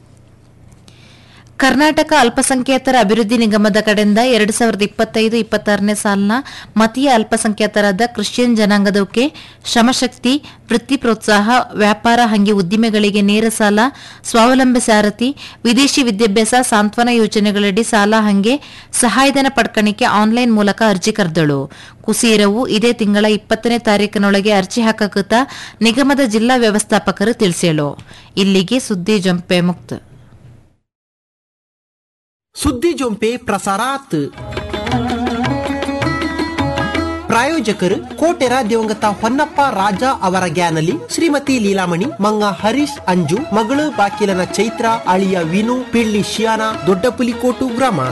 ಕರ್ನಾಟಕ ಅಲ್ಪಸಂಖ್ಯಾತರ ಅಭಿವೃದ್ಧಿ ನಿಗಮದ ಕಡೆಯಿಂದ ಎರಡು ಸಾವಿರದ ಇಪ್ಪತ್ತೈದು ಇಪ್ಪತ್ತಾರನೇ ಸಾಲಿನ ಮತೀಯ ಅಲ್ಪಸಂಖ್ಯಾತರಾದ ಕ್ರಿಶ್ಚಿಯನ್ ಜನಾಂಗದವಕ್ಕೆ ಶ್ರಮಶಕ್ತಿ ವೃತ್ತಿ ಪ್ರೋತ್ಸಾಹ ವ್ಯಾಪಾರ ಹಂಗೆ ಉದ್ದಿಮೆಗಳಿಗೆ ನೇರ ಸಾಲ ಸ್ವಾವಲಂಬಿ ಸಾರಥಿ ವಿದೇಶಿ ವಿದ್ಯಾಭ್ಯಾಸ ಸಾಂತ್ವನ ಯೋಜನೆಗಳಡಿ ಸಾಲ ಹಂಗೆ ಸಹಾಯಧನ ಪಡ್ಕಣಿಕೆ ಆನ್ಲೈನ್ ಮೂಲಕ ಅರ್ಜಿ ಕರೆದಳು ಕುಸೀರವು ಇದೇ ತಿಂಗಳ ಇಪ್ಪತ್ತನೇ ತಾರೀಕಿನೊಳಗೆ ಅರ್ಜಿ ಹಾಕಕುತ್ತ ನಿಗಮದ ಜಿಲ್ಲಾ ವ್ಯವಸ್ಥಾಪಕರು ತಿಳಿಸ್ಯಳು ಇಲ್ಲಿಗೆ ಸುದ್ದಿ ಜಂಪೆ ಮುಕ್ತ ಸುದ್ದಿ ಜೊಂಪೆ ಪ್ರಸಾರಾತ್ ಪ್ರಾಯೋಜಕರು ಕೋಟೆರ ದಿವಂಗತ ಹೊನ್ನಪ್ಪ ರಾಜ ಅವರ ಗ್ಯಾನಲಿ ಶ್ರೀಮತಿ ಲೀಲಾಮಣಿ ಮಂಗ ಹರೀಶ್ ಅಂಜು ಮಗಳು ಬಾಕಿಲನ ಚೈತ್ರ ಅಳಿಯ ವಿನು ಪಿಳ್ಳಿ ಶಿಯಾನ ದೊಡ್ಡಪುಲಿಕೋಟು ಗ್ರಾಮ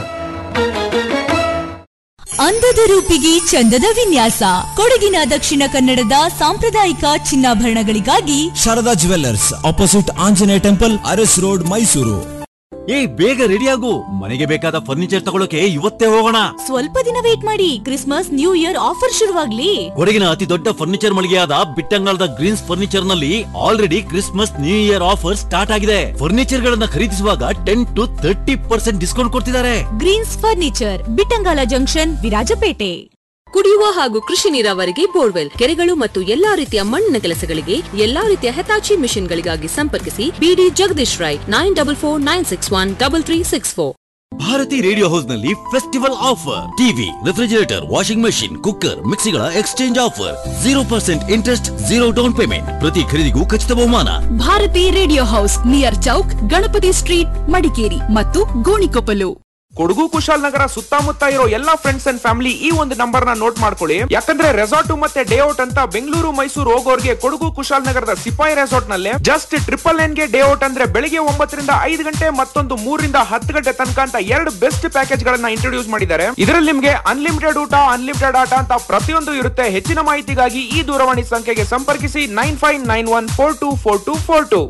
ಅಂದದ ರೂಪಿಗೆ ಚಂದದ ವಿನ್ಯಾಸ ಕೊಡಗಿನ ದಕ್ಷಿಣ ಕನ್ನಡದ ಸಾಂಪ್ರದಾಯಿಕ ಚಿನ್ನಾಭರಣಗಳಿಗಾಗಿ Sharada jewellers opposite Anjaneya temple Aras road Mysuru ಏ ಬೇಗ ರೆಡಿ ಆಗು ಮನೆಗೆ ಬೇಕಾದ ಫರ್ನಿಚರ್ ತಗೊಳಕ್ಕೆ ಇವತ್ತೇ ಹೋಗೋಣ ಸ್ವಲ್ಪ ದಿನ ವೇಟ್ ಮಾಡಿ ಕ್ರಿಸ್ಮಸ್ ನ್ಯೂ ಇಯರ್ ಆಫರ್ ಶುರುವಾಗ್ಲಿ ಕೊಡಗಿನ ಅತಿ ದೊಡ್ಡ ಫರ್ನಿಚರ್ ಮಳಿಗೆಯಾದ ಬಿಟ್ಟಂಗಾಲದ ಗ್ರೀನ್ಸ್ ಫರ್ನಿಚರ್ ನಲ್ಲಿ already Christmas new year offer start ಆಗಿದೆ ಫರ್ನಿಚರ್ ಗಳನ್ನ ಖರೀದಿಸುವಾಗ ten to thirty percent discount ಕೊಡ್ತಿದ್ದಾರೆ Greens furniture Bittangala junction Virajpet ಕುಡಿಯುವ ಹಾಗೂ ಕೃಷಿ ನೀರಾವರಿಗೆ ಬೋರ್ವೆಲ್ ಕೆರೆಗಳು ಮತ್ತು ಎಲ್ಲಾ ರೀತಿಯ ಮಣ್ಣಿನ ಕೆಲಸಗಳಿಗೆ ಎಲ್ಲಾ ರೀತಿಯ ಹೆತಾಚಿ ಮಿಷನ್ಗಳಿಗಾಗಿ ಸಂಪರ್ಕಿಸಿ B D Jagadish Rai nine double four nine six one double three six four Bharati radio house ನಲ್ಲಿ festival offer TV refrigerator washing machine cooker ಮಿಕ್ಸಿಗಳ exchange offer zero percent interest zero down payment ಪ್ರತಿ ಖರೀದಿಗೂ ಖಚಿತ ಬಹುಮಾನ Bharati radio house near Chowk Ganapati street Madikeri ಮತ್ತು ಗೋಣಿಕೊಪ್ಪಲು ಕೊಡಗು ಕುಶಾಲನಗರ ಸುತ್ತಮುತ್ತ ಇರೋ ಎಲ್ಲಾ ಫ್ರೆಂಡ್ಸ್ ಅಂಡ್ ಫ್ಯಾಮಿಲಿ ಈ ಒಂದು ನಂಬರ್ ನ ನೋಟ್ ಮಾಡ್ಕೊಳ್ಳಿ ಯಾಕಂದ್ರೆ ರೆಸಾರ್ಟ್ ಮತ್ತೆ ಡೇ ಔಟ್ ಅಂತ ಬೆಂಗಳೂರು ಮೈಸೂರು ಹೋಗೋರ್ಗೆ ಕೊಡಗು ಕುಶಾಲನಗರದ ಸಿಪಾಯಿ ರೆಸಾರ್ಟ್ ನಲ್ಲಿ ಜಸ್ಟ್ ಟ್ರಿಪಲ್ ನೈನ್ ಗೆ ಡೇ ಔಟ್ ಅಂದ್ರೆ ಬೆಳಿಗ್ಗೆ ಒಂಬತ್ತರಿಂದ ಐದು ಗಂಟೆ ಮತ್ತೊಂದು ಮೂರರಿಂದ ಹತ್ತು ಗಂಟೆ ತನಕ ಅಂತ ಎರಡು ಬೆಸ್ಟ್ ಪ್ಯಾಕೇಜ್ ಗಳನ್ನ ಇಂಟ್ರೊಡ್ಯೂಸ್ ಮಾಡಿದ್ದಾರೆ ಇದರಲ್ಲಿ ನಿಮ್ಗೆ ಅನ್ಲಿಮಿಟೆಡ್ ಊಟ ಅನ್ಲಿಮಿಟೆಡ್ ಆಟ ಅಂತ ಪ್ರತಿಯೊಂದು ಇರುತ್ತೆ ಹೆಚ್ಚಿನ ಮಾಹಿತಿಗಾಗಿ ಈ ದೂರವಾಣಿ ಸಂಖ್ಯೆಗೆ ಸಂಪರ್ಕಿಸಿ nine five nine one four two four two four two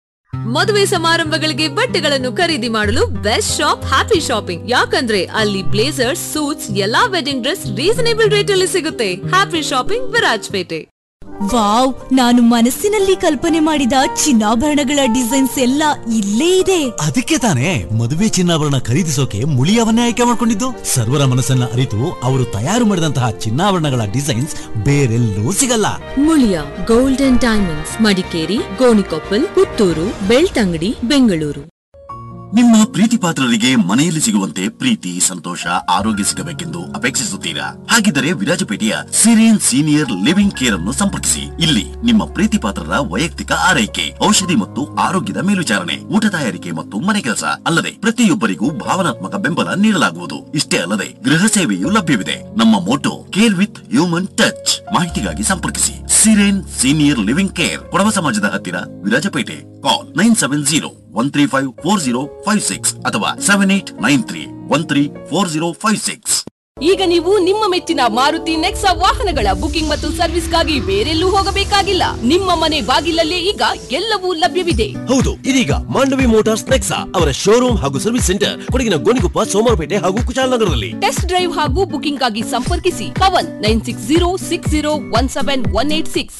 ಮದುವೆ ಸಮಾರಂಭಗಳಿಗೆ ಬಟ್ಟೆಗಳನ್ನು ಖರೀದಿ ಮಾಡಲು ಬೆಸ್ಟ್ ಶಾಪ್ ಹ್ಯಾಪಿ ಶಾಪಿಂಗ್ ಯಾಕಂದ್ರೆ ಅಲ್ಲಿ ಬ್ಲೇಸರ್ಸ್ ಸೂಟ್ಸ್ ಎಲ್ಲಾ ವೆಡ್ಡಿಂಗ್ ಡ್ರೆಸ್ ರೀಸನೇಬಲ್ ರೇಟ್ ಅಲ್ಲಿ ಸಿಗುತ್ತೆ ಹ್ಯಾಪಿ ಶಾಪಿಂಗ್ ವಿರಾಜ್ಪೇಟೆ ವಾವ್ ನಾನು ಮನಸ್ಸಿನಲ್ಲಿ ಕಲ್ಪನೆ ಮಾಡಿದ ಚಿನ್ನಾಭರಣಗಳ ಡಿಸೈನ್ಸ್ ಎಲ್ಲ ಇಲ್ಲೇ ಇದೆ ಅದಕ್ಕೆ ತಾನೇ ಮದುವೆ ಚಿನ್ನಾಭರಣ ಖರೀದಿಸೋಕೆ ಮುಳಿಯವನ್ನೇ ಆಯ್ಕೆ ಮಾಡಿಕೊಂಡಿದ್ದು ಸರ್ವರ ಮನಸ್ಸನ್ನ ಅರಿತು ಅವರು ತಯಾರು ಮಾಡಿದಂತಹ ಚಿನ್ನಾಭರಣಗಳ ಡಿಸೈನ್ಸ್ ಬೇರೆಲ್ಲೂ ಸಿಗಲ್ಲ Muliya gold and diamonds Madikeri Gonikoppal Puttur Belthangady Bengaluru ನಿಮ್ಮ ಪ್ರೀತಿ ಪಾತ್ರರಿಗೆ ಮನೆಯಲ್ಲಿ ಸಿಗುವಂತೆ ಪ್ರೀತಿ ಸಂತೋಷ ಆರೋಗ್ಯ ಸಿಗಬೇಕೆಂದು ಅಪೇಕ್ಷಿಸುತ್ತೀರಾ ಹಾಗಿದ್ದರೆ ವಿರಾಜಪೇಟೆಯ ಸಿರಿಯನ್ ಸೀನಿಯರ್ ಲಿವಿಂಗ್ ಕೇರ್ ಅನ್ನು ಸಂಪರ್ಕಿಸಿ ಇಲ್ಲಿ ನಿಮ್ಮ ಪ್ರೀತಿ ಪಾತ್ರರ ವೈಯಕ್ತಿಕ ಆರೈಕೆ ಔಷಧಿ ಮತ್ತು ಆರೋಗ್ಯದ ಮೇಲ್ವಿಚಾರಣೆ ಊಟ ತಯಾರಿಕೆ ಮತ್ತು ಮನೆ ಕೆಲಸ ಅಲ್ಲದೆ ಪ್ರತಿಯೊಬ್ಬರಿಗೂ ಭಾವನಾತ್ಮಕ ಬೆಂಬಲ ನೀಡಲಾಗುವುದು ಇಷ್ಟೇ ಅಲ್ಲದೆ ಗೃಹ ಸೇವೆಯೂ ಲಭ್ಯವಿದೆ ನಮ್ಮ motto care with human touch ಮಾಹಿತಿಗಾಗಿ ಸಂಪರ್ಕಿಸಿ serene senior living care Kodava ಸಮಾಜದ ಹತ್ತಿರ Virajpet call nine seven zero one three five four zero five six ಅಥವಾ seven eight nine three one three four zero five six ಈಗ ನೀವು ನಿಮ್ಮ ಮೆಚ್ಚಿನ ಮಾರುತಿ ನೆಕ್ಸಾ ವಾಹನಗಳ ಬುಕಿಂಗ್ ಮತ್ತು ಸರ್ವಿಸ್ಗಾಗಿ ಬೇರೆಲ್ಲೂ ಹೋಗಬೇಕಾಗಿಲ್ಲ ನಿಮ್ಮ ಮನೆ ಬಾಗಿಲಲ್ಲೇ ಈಗ ಎಲ್ಲವೂ ಲಭ್ಯವಿದೆ ಹೌದು ಇದೀಗ ಮಾಂಡವಿ ಮೋಟಾರ್ಸ್ ನೆಕ್ಸಾ ಅವರ ಶೋರೂಮ್ ಹಾಗೂ ಸರ್ವಿಸ್ ಸೆಂಟರ್ ಕೊಡಗಿನ ಗೋಣಿಕೊಪ್ಪ ಸೋಮವಾರಪೇಟೆ ಹಾಗೂ ಕುಶಾಲನಗರದಲ್ಲಿ ಟೆಸ್ಟ್ ಡ್ರೈವ್ ಹಾಗೂ ಬುಕಿಂಗ್ ಆಗಿ ಸಂಪರ್ಕಿಸಿ Pavan nine six zero six zero one seven one eight six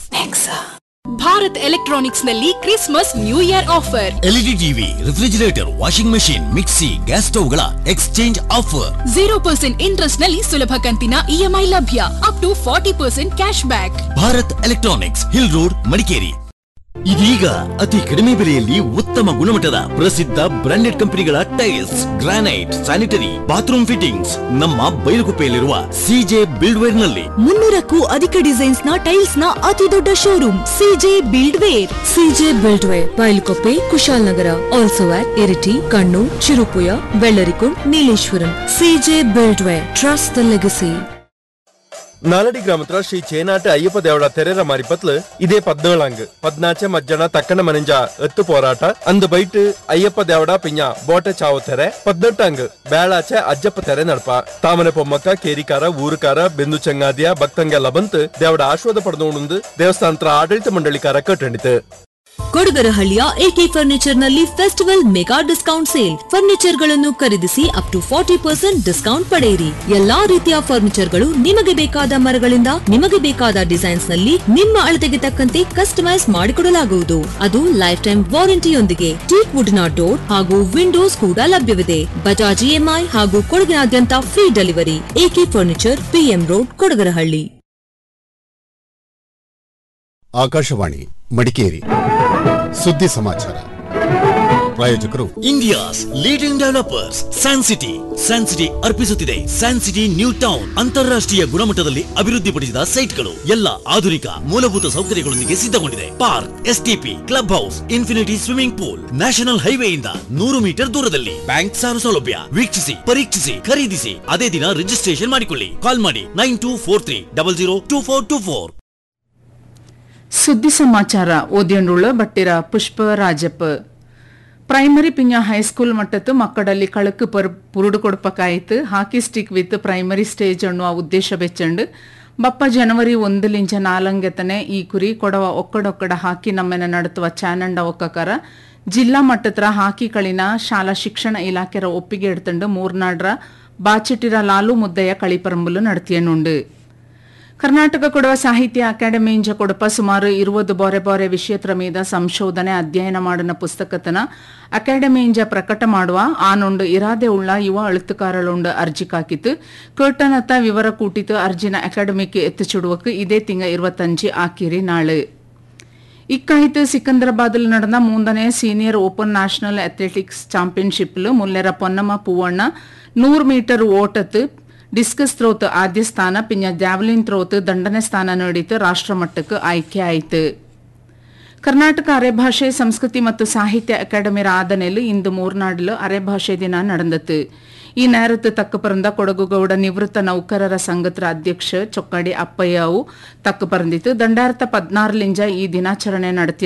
Bharat electronics ನಲ್ಲಿ Christmas new year offer LED TV refrigerator washing machine mixie gas ಸ್ಟವ್ಗಳ exchange offer zero percent interest ನಲ್ಲಿ ಸುಲಭ ಕಂತಿನ ಇಎಂಐ ಲಭ್ಯ up to forty percent cash back Bharat electronics hill road Madikeri ಇದೀಗ ಅತಿ ಕಡಿಮೆ ಬೆಲೆಯಲ್ಲಿ ಉತ್ತಮ ಗುಣಮಟ್ಟದ ಪ್ರಸಿದ್ಧ ಬ್ರಾಂಡೆಡ್ ಕಂಪನಿಗಳ tiles granite sanitary bathroom fittings ನಮ್ಮ ಬೈಲುಗುಪ್ಪೆಯಲ್ಲಿರುವ ಸಿಜೆ ಬಿಲ್ಡ್ವೇರ್ ನಲ್ಲಿ ಮುನ್ನೂರಕ್ಕೂ ಅಧಿಕ ಡಿಸೈನ್ಸ್ ನ ಟೈಲ್ಸ್ ನ ಅತಿ ದೊಡ್ಡ showroom CJ buildware CJ buildware Bylakuppe Kushalnagar also at Iritty Kannur Cherupuzha Vellarikundu Nileshwaram CJ buildware trust the legacy ನಾಲಡಿ ಗ್ರಾಮತ್ರ ಶ್ರೀ ചേനാട്ട് അയ്യപ്പ ദേവട തെരേര മാരിപ്പത്തില് ഇതേ പതിനേഴാങ്ക് പതിനാച്ച് മജ്ജണ തക്കണ മനഞ്ച എത്ത് പോരാಟ ಅಂದು ಬೈಟ್ ಅಯ್ಯಪ್ಪ ದೇವಡ ಪಿಂಜ ಬೋಟೆ ಚಾವು ತೆರೆ ಪದ್ನೆಟ್ಟಂಗ್ ಬೇಳಾಚೆ ಅಜ್ಜಪ್ಪ ತೆರೆ ನಡಪ ತಾಮನೆ ಪೊಮ್ಮಕ್ಕ ಕೇರಿಕಾರ ಊರುಕಾರ ಬೆಂದು ಚಂಗಾದಿಯ ಭಕ್ತಂಗೆಲ್ಲ ಬಂತು ದೇವಡ ಆಶ್ವಾದ ಪಡೆದು ದೇವಸ್ಥಾನತ್ರ ಆಡಳಿತ ಮಂಡಳಿಕಾರ ಕಟ್ಟಣಿತು ಕೊಡಗರಹಳ್ಳಿಯ ಎಕೆ ಫರ್ನಿಚರ್ ನಲ್ಲಿ festival mega discount sale furniture ಗಳನ್ನು ಖರೀದಿಸಿ up to forty percent discount ಪಡೆಯಿರಿ ಎಲ್ಲಾ ರೀತಿಯ ಫರ್ನಿಚರ್ ಗಳು ನಿಮಗೆ ಬೇಕಾದ ಮರಗಳಿಂದ ನಿಮಗೆ ಬೇಕಾದ ಡಿಸೈನ್ಸ್ ನಲ್ಲಿ ನಿಮ್ಮ ಅಳತೆಗೆ ತಕ್ಕಂತೆ ಕಸ್ಟಮೈಸ್ ಮಾಡಿಕೊಡಲಾಗುವುದು ಅದು ಲೈಫ್ ಟೈಮ್ ವಾರಂಟಿಯೊಂದಿಗೆ ಟೀಕ್ ವುಡ್ ನ ಡೋರ್ ಹಾಗೂ ವಿಂಡೋಸ್ ಕೂಡ ಲಭ್ಯವಿದೆ ಬಜಾಜ್ ಇಎಂಐ ಹಾಗೂ ಕೊಡಗಿನಾದ್ಯಂತ free delivery AK furniture PM road Kodagarahalli Akashvani Madikeri ಸುದ್ದಿ ಸಮಾಚಾರ ಪ್ರಾಯೋಜಕರು India's leading developers san city san city ಅರ್ಪಿಸುತ್ತಿದೆ ಸ್ಯಾನ್ ಸಿಟಿ ನ್ಯೂ ಟೌನ್ ಅಂತಾರಾಷ್ಟ್ರೀಯ ಗುಣಮಟ್ಟದಲ್ಲಿ ಅಭಿವೃದ್ಧಿಪಡಿಸಿದ ಸೈಟ್ಗಳು ಎಲ್ಲ ಆಧುನಿಕ ಮೂಲಭೂತ ಸೌಕರ್ಯಗಳೊಂದಿಗೆ ಸಿದ್ಧಗೊಂಡಿದೆ park STP club house infinity swimming pool national ಹೈವೇಯಿಂದ ನೂರು ಮೀಟರ್ ದೂರದಲ್ಲಿ ಬ್ಯಾಂಕ್ ಸಾಲ ಸೌಲಭ್ಯ ವೀಕ್ಷಿಸಿ ಪರೀಕ್ಷಿಸಿ ಖರೀದಿಸಿ ಅದೇ ದಿನ ರಿಜಿಸ್ಟ್ರೇಷನ್ ಮಾಡಿಕೊಳ್ಳಿ ಕಾಲ್ ಮಾಡಿ nine two four three double zero two four two four ಸುದ್ದಿ ಸಮಾಚಾರ ಓದಿಯಂಡುಳ್ಳ ಬಟ್ಟಿರ ಪುಷ್ಪ ರಾಜಪ್ಪ ಪ್ರೈಮರಿ ಪಿಂಜ ಹೈಸ್ಕೂಲ್ ಮಟ್ಟತ್ತು ಮಕ್ಕಳಲ್ಲಿ ಕಳಕು ಪರ್ ಪುರುಡು ಕೊಡ್ಪಕಾಯಿತು hockey stick with primary stage ಅನ್ನುವ ಉದ್ದೇಶ ಬೆಚ್ಚಂಡು ಬಪ್ಪ ಜನವರಿ ಒಂದಲಿಂಚ ನಾಲಂಗೆತನೆ ಈ ಕುರಿ ಕೊಡವ ಒಕ್ಕಡೊಕ್ಕಡ ಹಾಕಿ ನಮ್ಮೆನ ನಡೆಸುವ ಚಾನಂಡ ಒಕ್ಕಕರ ಜಿಲ್ಲಾ ಮಟ್ಟತ್ರ ಹಾಕಿ ಕಳಿನ ಶಾಲಾ ಶಿಕ್ಷಣ ಇಲಾಖೆರ ಒಪ್ಪಿಗೆ ಎಡ್ತಂಡು ಮೂರ್ನಾಡ್ರ ಬಾಚಿಟ್ಟಿರ ಲಾಲು ಮುದ್ದಯ್ಯ ಕಳಿಪರಂಬುಲು ನಡತಿಯನ್ನುಂಡು ಕರ್ನಾಟಕ ಕೊಡುವ ಸಾಹಿತ್ಯ ಅಕಾಡೆಮಿ ಇಂಜ ಕೊಡಪ ಸುಮಾರು ಇರುವುದು ಬೊರೆ ಬೊರೆ ವಿಷಯತ್ರ ಮೀದ ಸಂಶೋಧನೆ ಅಧ್ಯಯನ ಮಾಡಿನ ಪುಸ್ತಕತನ ಅಕಾಡೆಮಿ ಇಂಜ ಪ್ರಕಟ ಮಾಡುವ ಆನೊಂಡು ಇರಾದೆ ಉಳ್ಳ ಯುವ ಅಳುತ್ತುಕಾರಳುಂಡು ಅರ್ಜಿ ಕಾಕಿತು ಕೇಟನತ್ತ ವಿವರ ಕೂಟಿತು ಅರ್ಜಿನ ಅಕಾಡೆಮಿಕ್ ಎತ್ತುಚುಡುವಕ್ಕೆ ಇದೇ ತಿಂಗ ഇരുപത്തഞ്ച് ആക്കിരി നാള് ഇക്കാലത്ത് സിക്കന്ദരാബാദിൽ നടന്ന മൂന്നನೇ സീനിയർ ഓപ്പൺ നാഷണൽ അത്ലറ്റിക്സ് ചാമ്പ്യൻഷിപ്പിൽ മുല്ലര പൊന്നമ്മ പൂവണ്ണ നൂറ് മീറ്റർ ಓಟತ್ತು ಡಿಸ್ಕಸ್ ಥ್ರೋತ್ ಆದ್ಯ ಸ್ಥಾನ ಪಿಂಜ ಜಾವ್ಲಿನ್ ಥ್ರೋತ್ ದಂಡನೆ ಸ್ಥಾನ ನೀಡಿತು ರಾಷ್ಟ್ರಮಟ್ಟಕ್ಕೆ ಆಯ್ಕೆ ಆಯಿತು ಕರ್ನಾಟಕ ಅರೆಭಾಷೆ ಸಂಸ್ಕೃತಿ ಮತ್ತು ಸಾಹಿತ್ಯ ಅಕಾಡೆಮಿ ಆದನೆಲು ಇಂದು ಮೂರ್ನಾಡಿಲು ಅರೆಭಾಷೆ ದಿನ ನಡೆದತ್ತು ಈ ನೇರತ್ತು ತಕ್ಕ ಪರಂದ ಕೊಡಗುಗೌಡ ನಿವೃತ್ತ ನೌಕರರ ಸಂಘತ್ರ ಅಧ್ಯಕ್ಷ ಚೊಕ್ಕಾಡಿ ಅಪ್ಪಯ್ಯವು ತಕ್ಕ ಪರಂದಿತ್ತು ದಂಡಾರ್ಥ ಪದ್ನಾರಲಿಂಜ ಈ ದಿನಾಚರಣೆ ನಡೆತಿ